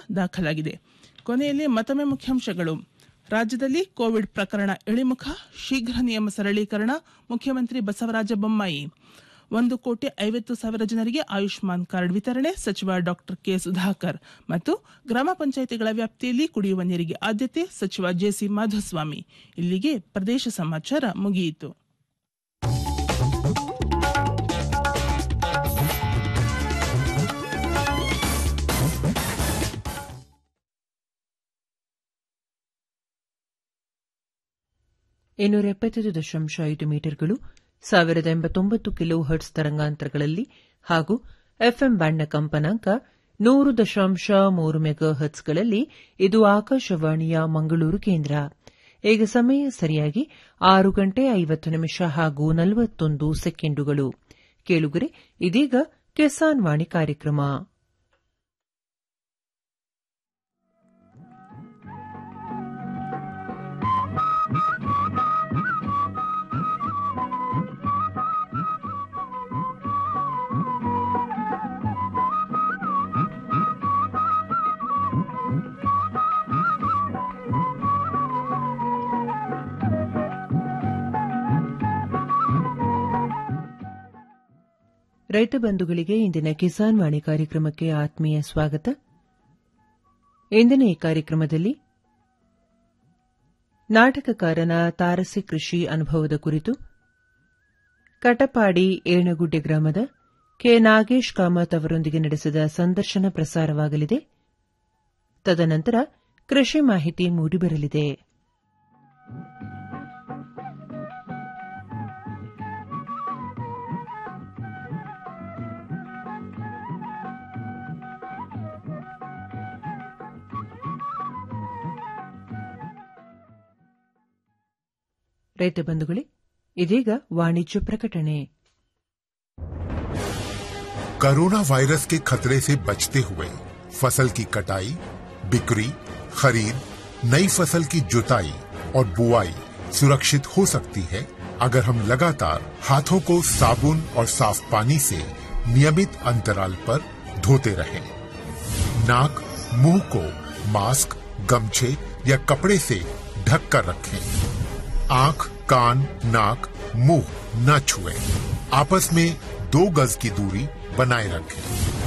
ದಾಖಲಾಗಿದೆ ಕೊನೆಯಲ್ಲಿ ಮತ್ತೊಮ್ಮೆ ಮುಖ್ಯಾಂಶಗಳು ರಾಜ್ಯದಲ್ಲಿ ಕೋವಿಡ್ ಪ್ರಕರಣ ಇಳಿಮುಖ ಶೀಘ್ರ ನಿಯಮ ಸರಳೀಕರಣ ಮುಖ್ಯಮಂತ್ರಿ ಬಸವರಾಜ ಬೊಮ್ಮಾಯಿ ಒಂದು ಕೋಟಿ ಐವತ್ತು ಸಾವಿರ ಜನರಿಗೆ ಆಯುಷ್ಮಾನ್ ಕಾರ್ಡ್ ವಿತರಣೆ ಸಚಿವ ಡಾಕ್ಟರ್ ಕೆ ಸುಧಾಕರ್ ಮತ್ತು ಗ್ರಾಮ ಪಂಚಾಯಿತಿಗಳ ವ್ಯಾಪ್ತಿಯಲ್ಲಿ ಕುಡಿಯುವ ನೀರಿಗೆ ಆದ್ಯತೆ ಸಚಿವ ಜೆಸಿ ಮಾಧುಸ್ವಾಮಿ ಇಲ್ಲಿಗೆ ಪ್ರದೇಶ ಸಮಾಚಾರ ಮುಗಿಯಿತು ಇನ್ನೂರ ಎಪ್ಪತ್ತೈದು ದಶಾಂಶ ಐದು ಮೀಟರ್ಗಳು ಸಾವಿರದ ಎಂಬತ್ತೊಂಬತ್ತು ಕಿಲೋ ಹರ್ಟ್ಸ್ ತರಂಗಾಂತರಗಳಲ್ಲಿ ಹಾಗೂ ಎಫ್ಎಂ ಬ್ಯಾಂಡ್ನ ಕಂಪನಾಂಕ ನೂರು ದಶಾಂಶ ಮೂರು ಮೆಗಾ ಹರ್ಟ್ಸ್ಗಳಲ್ಲಿ ಇದು ಆಕಾಶವಾಣಿಯ ಮಂಗಳೂರು ಕೇಂದ್ರ ಈಗ ಸಮಯ ಸರಿಯಾಗಿ ಆರು ಗಂಟೆ ಐವತ್ತು ನಿಮಿಷ ಹಾಗೂ ನಲವತ್ತೊಂದು ಸೆಕೆಂಡುಗಳು ಕೇಳುಗರೆ ಇದೀಗ ಕಿಸಾನ್ ವಾಣಿ ಕಾರ್ಯಕ್ರಮ ರೈತ ಬಂಧುಗಳಿಗೆ ಇಂದಿನ ಕಿಸಾನ್ ವಾಣಿ ಕಾರ್ಯಕ್ರಮಕ್ಕೆ ಆತ್ಮೀಯ ಸ್ವಾಗತ ಇಂದಿನ ಈ ಕಾರ್ಯಕ್ರಮದಲ್ಲಿ ನಾಟಕಕಾರನ ತಾರಸಿ ಕೃಷಿ ಅನುಭವದ ಕುರಿತು ಕಟಪಾಡಿ ಏಣಗುಡ್ಡೆ ಗ್ರಾಮದ ಕೆ ನಾಗೇಶ್ ಕಾಮತ್ ಅವರೊಂದಿಗೆ ನಡೆಸಿದ ಸಂದರ್ಶನ ಪ್ರಸಾರವಾಗಲಿದೆ ತದನಂತರ ಕೃಷಿ ಮಾಹಿತಿ ಮೂಡಿಬರಲಿದೆ ರೈತ ಬಂಧುಗಳೇ ಇದೀಗ ವಾಣಿಜ್ಯ ಪ್ರಕಟಣೆ कोरोना वायरस के खतरे से बचते हुए फसल की कटाई बिक्री खरीद नई फसल की जुताई और बुआई सुरक्षित हो सकती है अगर हम लगातार हाथों को साबुन और साफ पानी से नियमित अंतराल पर धोते रहें। नाक मुंह को मास्क गमछे या कपड़े से ढक कर रखें आंख कान नाक मुंह न छुएं। आपस में दो गज की दूरी बनाए रखें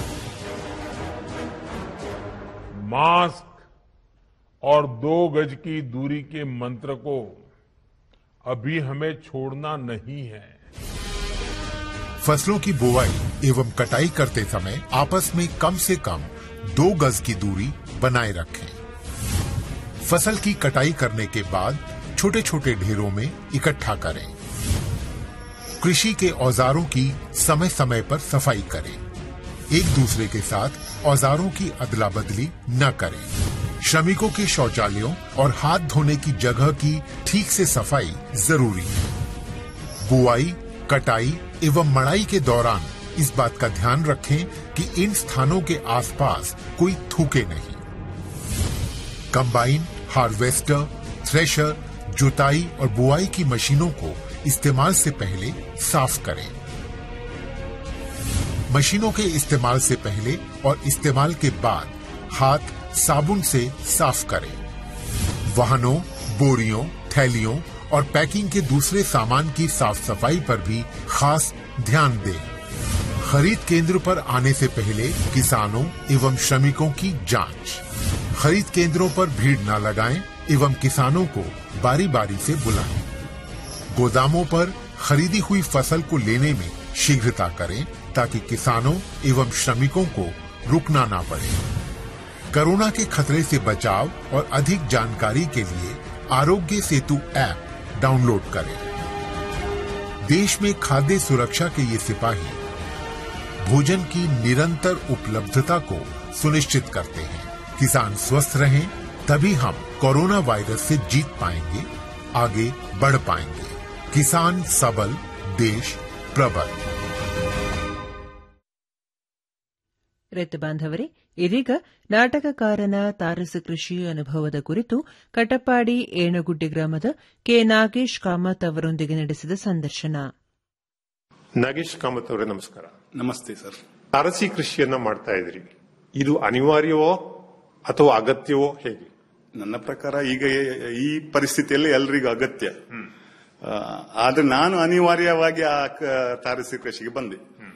मास्क और दो गज की दूरी के मंत्र को अभी हमें छोड़ना नहीं है फसलों की बुवाई एवं कटाई करते समय आपस में कम से कम दो गज की दूरी बनाए रखें फसल की कटाई करने के बाद छोटे छोटे ढेरों में इकट्ठा करें कृषि के औजारों की समय समय पर सफाई करें एक दूसरे के साथ औजारों की अदला बदली न करें श्रमिकों के शौचालयों और हाथ धोने की जगह की ठीक से सफाई जरूरी है बुआई कटाई एवं मड़ाई के दौरान इस बात का ध्यान रखें कि इन स्थानों के आसपास कोई थूके नहीं कंबाइन हार्वेस्टर थ्रेशर जुताई और बुआई की मशीनों को इस्तेमाल से पहले साफ करें मशीनों के इस्तेमाल से पहले और इस्तेमाल के बाद हाथ साबुन से साफ करें वाहनों बोरियों थैलियों और पैकिंग के दूसरे सामान की साफ सफाई पर भी खास ध्यान दें खरीद केंद्र पर आने से पहले किसानों एवं श्रमिकों की जांच खरीद केंद्रों पर भीड़ न लगाएं एवं किसानों को बारी बारी से बुलाएं गोदामों पर खरीदी हुई फसल को लेने में शीघ्रता करें ताकि किसानों एवं श्रमिकों को रुकना ना पड़े कोरोना के खतरे से बचाव और अधिक जानकारी के लिए आरोग्य सेतु ऐप डाउनलोड करें देश में खाद्य सुरक्षा के ये सिपाही भोजन की निरंतर उपलब्धता को सुनिश्चित करते हैं किसान स्वस्थ रहें तभी हम कोरोना वायरस से जीत पाएंगे आगे बढ़ पाएंगे किसान सबल देश प्रबल ರೈತ ಬಾಂಧವರೇ ಇದೀಗ ನಾಟಕಕಾರನ ತಾರಸ ಕೃಷಿ ಅನುಭವದ ಕುರಿತು ಕಟಪಾಡಿ ಏಣಗುಡ್ಡೆ ಗ್ರಾಮದ ಕೆ ನಾಗೇಶ್ ಕಾಮತ್ ಅವರೊಂದಿಗೆ ನಡೆಸಿದ ಸಂದರ್ಶನ ನಾಗೇಶ್ ಕಾಮತ್ ಅವರೇ ನಮಸ್ಕಾರ ನಮಸ್ತೆ ಸರ್ ತಾರಸಿ ಕೃಷಿಯನ್ನ ಮಾಡ್ತಾ ಇದ್ರಿ ಇದು ಅನಿವಾರ್ಯವೋ ಅಥವಾ ಅಗತ್ಯವೋ ಹೇಗೆ ನನ್ನ ಪ್ರಕಾರ ಈಗ ಈ ಪರಿಸ್ಥಿತಿಯಲ್ಲಿ ಎಲ್ರಿಗೂ ಅಗತ್ಯ ಆ, ಆದ್ರೆ ನಾನು ಅನಿವಾರ್ಯವಾಗಿ ಆ ಕ- ತಾರಸಿ ಕೃಷಿಗೆ ಬಂದೆ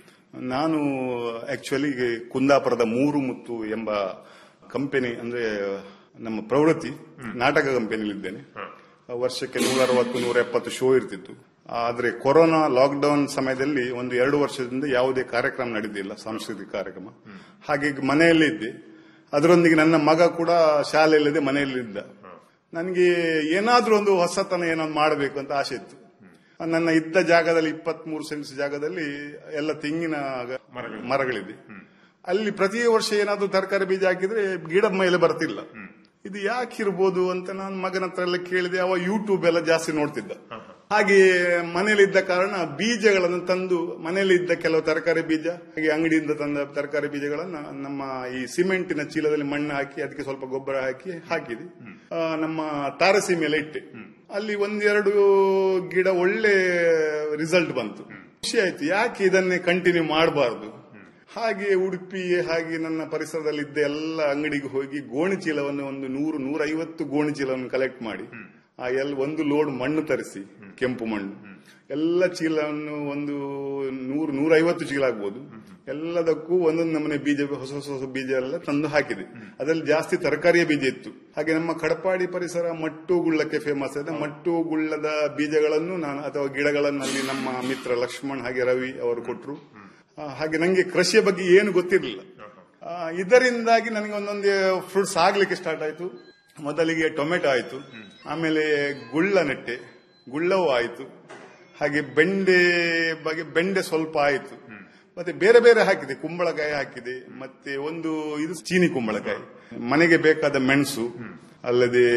ನಾನು ಆಕ್ಚುಲಿ ಕುಂದಾಪುರದ ಮೂರು ಮುತ್ತು ಎಂಬ ಕಂಪನಿ ಅಂದ್ರೆ ನಮ್ಮ ಪ್ರವೃತ್ತಿ ನಾಟಕ ಕಂಪನಿಯಲ್ಲಿದ್ದೇನೆ ವರ್ಷಕ್ಕೆ ನೂರ ಅರವತ್ತು ನೂರ ಎಪ್ಪತ್ತು ಶೋ ಇರ್ತಿತ್ತು ಆದ್ರೆ ಕೊರೋನಾ ಲಾಕ್ಡೌನ್ ಸಮಯದಲ್ಲಿ ಒಂದು ಎರಡು ವರ್ಷದಿಂದ ಯಾವುದೇ ಕಾರ್ಯಕ್ರಮ ನಡೆದಿಲ್ಲ ಸಾಂಸ್ಕೃತಿಕ ಕಾರ್ಯಕ್ರಮ ಹಾಗೆ ಮನೆಯಲ್ಲೇ ಇದ್ದೆ ಅದರೊಂದಿಗೆ ನನ್ನ ಮಗ ಕೂಡ ಶಾಲೆಯಲ್ಲಿದೆ ಮನೆಯಲ್ಲಿದ್ದ ನನಗೆ ಏನಾದ್ರೂ ಒಂದು ಹೊಸತನ ಏನಾದ್ರು ಮಾಡಬೇಕು ಅಂತ ಆಸೆ ಇತ್ತು ನನ್ನ ಇದ್ದ ಜಾಗದಲ್ಲಿ ಇಪ್ಪತ್ಮೂರು ಸೆಂಟ್ಸ್ ಜಾಗದಲ್ಲಿ ಎಲ್ಲ ತೆಂಗಿನ ಗ- ಮರಗಳಿದೆ ಅಲ್ಲಿ ಪ್ರತಿ ವರ್ಷ ಏನಾದ್ರೂ ತರಕಾರಿ ಬೀಜ ಹಾಕಿದ್ರೆ ಗಿಡ ಮೇಲೆ ಬರ್ತಿಲ್ಲ ಇದು ಯಾಕಿರ್ಬೋದು ಅಂತ ನಾನು ಮಗನ ಹತ್ರ ಎಲ್ಲ ಕೇಳಿದೆ ಅವ ಯೂಟ್ಯೂಬ್ ಎಲ್ಲ ಜಾಸ್ತಿ ನೋಡ್ತಿದ್ದ ಹಾಗೆ ಮನೆಯಲ್ಲಿದ್ದ ಕಾರಣ ಬೀಜಗಳನ್ನು ತಂದು ಮನೆಯಲ್ಲಿದ್ದ ಕೆಲವು ತರಕಾರಿ ಬೀಜ ಹಾಗೆ ಅಂಗಡಿಯಿಂದ ತಂದ ತರಕಾರಿ ಬೀಜಗಳನ್ನ ನಮ್ಮ ಈ ಸಿಮೆಂಟಿನ ಚೀಲದಲ್ಲಿ ಮಣ್ಣು ಹಾಕಿ ಅದಕ್ಕೆ ಸ್ವಲ್ಪ ಗೊಬ್ಬರ ಹಾಕಿ ಹಾಕಿದೆ ಆ, ನಮ್ಮ ತಾರಸಿ ಮೇಲೆ ಇಟ್ಟೆ ಅಲ್ಲಿ ಒಂದೆರಡು ಗಿಡ ಒಳ್ಳೆ ರಿಸಲ್ಟ್ ಬಂತು ಖುಷಿ ಆಯ್ತು ಯಾಕೆ ಇದನ್ನೇ ಕಂಟಿನ್ಯೂ ಮಾಡಬಾರ್ದು ಹಾಗೆ ಉಡುಪಿ ಹಾಗೆ ನನ್ನ ಪರಿಸರದಲ್ಲಿ ಇದ್ದ ಎಲ್ಲ ಅಂಗಡಿಗೆ ಹೋಗಿ ಗೋಣಿ ಚೀಲವನ್ನು ಒಂದು ನೂರು ನೂರೈವತ್ತು ಗೋಣಿ ಚೀಲವನ್ನು ಕಲೆಕ್ಟ್ ಮಾಡಿ ಆ ಎಲ್ಲ ಒಂದು ಲೋಡ್ ಮಣ್ಣು ತರಿಸಿ ಕೆಂಪು ಮಣ್ಣು ಎಲ್ಲ ಚೀಲವನ್ನು ಒಂದು ನೂರು ನೂರೈವತ್ತು ಚೀಲ ಆಗ್ಬೋದು ಎಲ್ಲದಕ್ಕೂ ಒಂದೊಂದು ನಮೂನೆ ಬೀಜ ಹೊಸ ಹೊಸ ಹೊಸ ಬೀಜ ಎಲ್ಲ ತಂದು ಹಾಕಿದೆ ಅದರಲ್ಲಿ ಜಾಸ್ತಿ ತರಕಾರಿಯ ಬೀಜ ಇತ್ತು ಹಾಗೆ ನಮ್ಮ ಕಡಪಾಡಿ ಪರಿಸರ ಮಟ್ಟು ಗುಳ್ಳಕ್ಕೆ ಫೇಮಸ್ ಇದೆ ಮಟ್ಟು ಗುಳ್ಳದ ಬೀಜಗಳನ್ನು ನಾನು ಅಥವಾ ಗಿಡಗಳನ್ನು ಅಲ್ಲಿ ನಮ್ಮ ಮಿತ್ರ ಲಕ್ಷ್ಮಣ್ ಹಾಗೆ ರವಿ ಅವರು ಕೊಟ್ಟರು ಹಾಗೆ ನಂಗೆ ಕೃಷಿಯ ಬಗ್ಗೆ ಏನು ಗೊತ್ತಿರಲಿಲ್ಲ ಆ, ಇದರಿಂದಾಗಿ ನನಗೆ ಒಂದೊಂದು ಫ್ರೂಟ್ಸ್ ಆಗ್ಲಿಕ್ಕೆ ಸ್ಟಾರ್ಟ್ ಆಯ್ತು ಮೊದಲಿಗೆ ಟೊಮೆಟೊ ಆಯ್ತು ಆಮೇಲೆ ಗುಳ್ಳ ನೆಟ್ಟೆ ಗುಳ್ಳವು ಆಯ್ತು ಹಾಗೆ ಬೆಂಡೆ ಬಗ್ಗೆ ಬೆಂಡೆ ಸ್ವಲ್ಪ ಆಯ್ತು ಮತ್ತೆ ಬೇರೆ ಬೇರೆ ಹಾಕಿದೆ ಕುಂಬಳಕಾಯಿ ಹಾಕಿದೆ ಮತ್ತೆ ಒಂದು ಇದು ಚೀನಿ ಕುಂಬಳಕಾಯಿ ಮನೆಗೆ ಬೇಕಾದ ಮೆಣಸು ಅಲ್ಲದೆ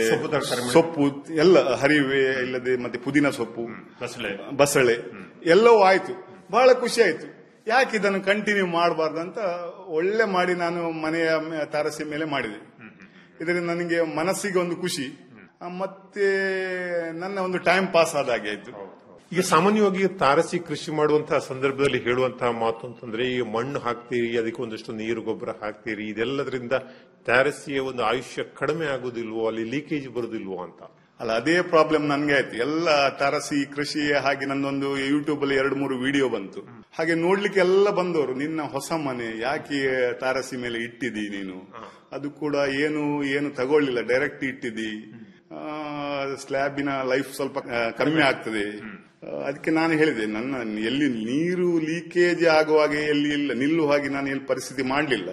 ಸೊಪ್ಪು ಎಲ್ಲ ಹರಿವೆ ಇಲ್ಲದೆ ಮತ್ತೆ ಪುದೀನ ಸೊಪ್ಪು ಬಸಳೆ ಎಲ್ಲವೂ ಆಯ್ತು ಬಹಳ ಖುಷಿ ಆಯ್ತು ಯಾಕೆ ಇದನ್ನು ಕಂಟಿನ್ಯೂ ಮಾಡಬಾರ್ದು ಅಂತ ಒಳ್ಳೆ ಮಾಡಿ ನಾನು ಮನೆಯ ಮೇ- ತಾರಸಿ ಮೇಲೆ ಮಾಡಿದೆ ಇದರಿಂದ ನನಗೆ ಮನಸ್ಸಿಗೆ ಒಂದು ಖುಷಿ ಆ, ಮತ್ತೆ ನನ್ನ ಒಂದು ಟೈಮ್ ಪಾಸ್ ಆದ ಹಾಗೆ ಆಯ್ತು ಈಗ ಸಾಮಾನ್ಯವಾಗಿ ತಾರಸಿ ಕೃಷಿ ಮಾಡುವಂತಹ ಸಂದರ್ಭದಲ್ಲಿ ಹೇಳುವಂತಹ ಮಾತು ಅಂತಂದ್ರೆ ಈ ಮಣ್ಣು ಹಾಕ್ತೀರಿ ಅದಕ್ಕೆ ಒಂದಷ್ಟು ನೀರು ಗೊಬ್ಬರ ಹಾಕ್ತೀರಿ ಇದೆಲ್ಲದರಿಂದ ತಾರಸಿಯ ಒಂದು ಆಯುಷ್ಯ ಕಡಿಮೆ ಆಗುದಿಲ್ವೋ ಅಲ್ಲಿ ಲೀಕೇಜ್ ಬರುದಿಲ್ವೋ ಅಂತ ಅಲ್ಲ ಅದೇ ಪ್ರಾಬ್ಲಮ್ ನನ್ಗೆ ಆಯ್ತು ಎಲ್ಲ ತಾರಸಿ ಕೃಷಿ ಹಾಗೆ ನನ್ನೊಂದು ಯೂಟ್ಯೂಬ್ ಅಲ್ಲಿ ಎರಡು ಮೂರು ವಿಡಿಯೋ ಬಂತು ಹಾಗೆ ನೋಡ್ಲಿಕ್ಕೆ ಎಲ್ಲ ಬಂದವರು ನಿನ್ನ ಹೊಸ ಮನೆ ಯಾಕೆ ತಾರಸಿ ಮೇಲೆ ಇಟ್ಟಿದಿ ನೀನು ಅದು ಕೂಡ ಏನು ಏನು ತಗೊಳ್ಳಿಲ್ಲ ಡೈರೆಕ್ಟ್ ಇಟ್ಟಿದಿ ಸ್ಲ್ಯಾಬಿನ ಲೈಫ್ ಸ್ವಲ್ಪ ಆ, ಕಮ್ಮಿ ಆಗ್ತದೆ ಆ, ಅದಕ್ಕೆ ನಾನು ಹೇಳಿದೆ ನನ್ನ ಎಲ್ಲಿ ನೀರು ಲೀಕೇಜ್ ಆಗುವಾಗ ಎಲ್ಲಿ ಇಲ್ಲ ನಿಲ್ಲುವ ಹಾಗೆ ನಾನು ಎಲ್ಲಿ ಪರಿಸ್ಥಿತಿ ಮಾಡಲಿಲ್ಲ